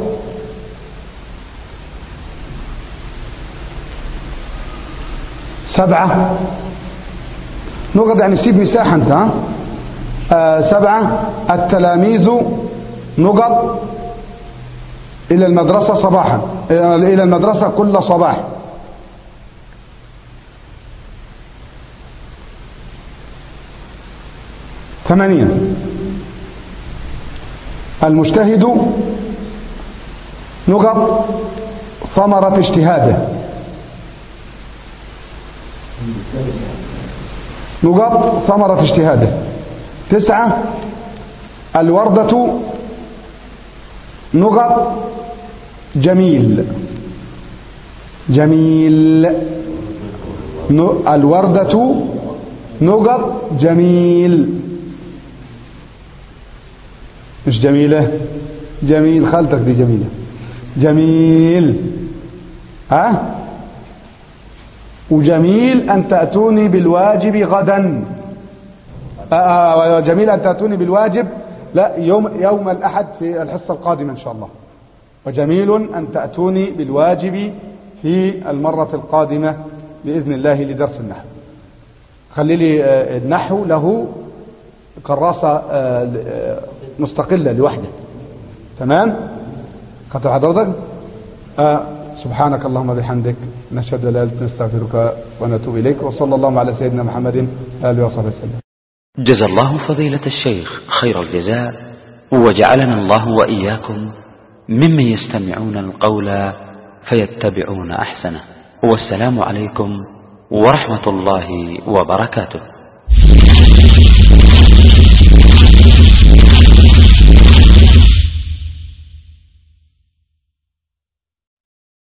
سبعة نقط يعني سيب مساحة انت ها آه سبعة التلاميذ نقط إلى المدرسة صباحا إلى المدرسة كل صباح ثمانية المجتهد نقط ثمرة اجتهاده نقط ثمرة اجتهاده تسعة الوردة نقط جميل جميل الوردة نقط جميل مش جميلة جميل خالتك دي جميلة جميل ها وجميل أن تأتوني بالواجب غدا آه, آه، جميل أن تأتوني بالواجب لا يوم, يوم الأحد في الحصة القادمة إن شاء الله وجميل أن تأتوني بالواجب في المرة القادمة بإذن الله لدرس النحو خلي لي آه، النحو له كراسة آه، مستقلة لوحده تمام خطر حضرتك آه سبحانك اللهم بحمدك نشهد لا اله نستغفرك ونتوب اليك وصلى الله على سيدنا محمد اله وصحبه وسلم جزا الله فضيلة الشيخ خير الجزاء وجعلنا الله وإياكم ممن يستمعون القول فيتبعون أحسنه والسلام عليكم ورحمة الله وبركاته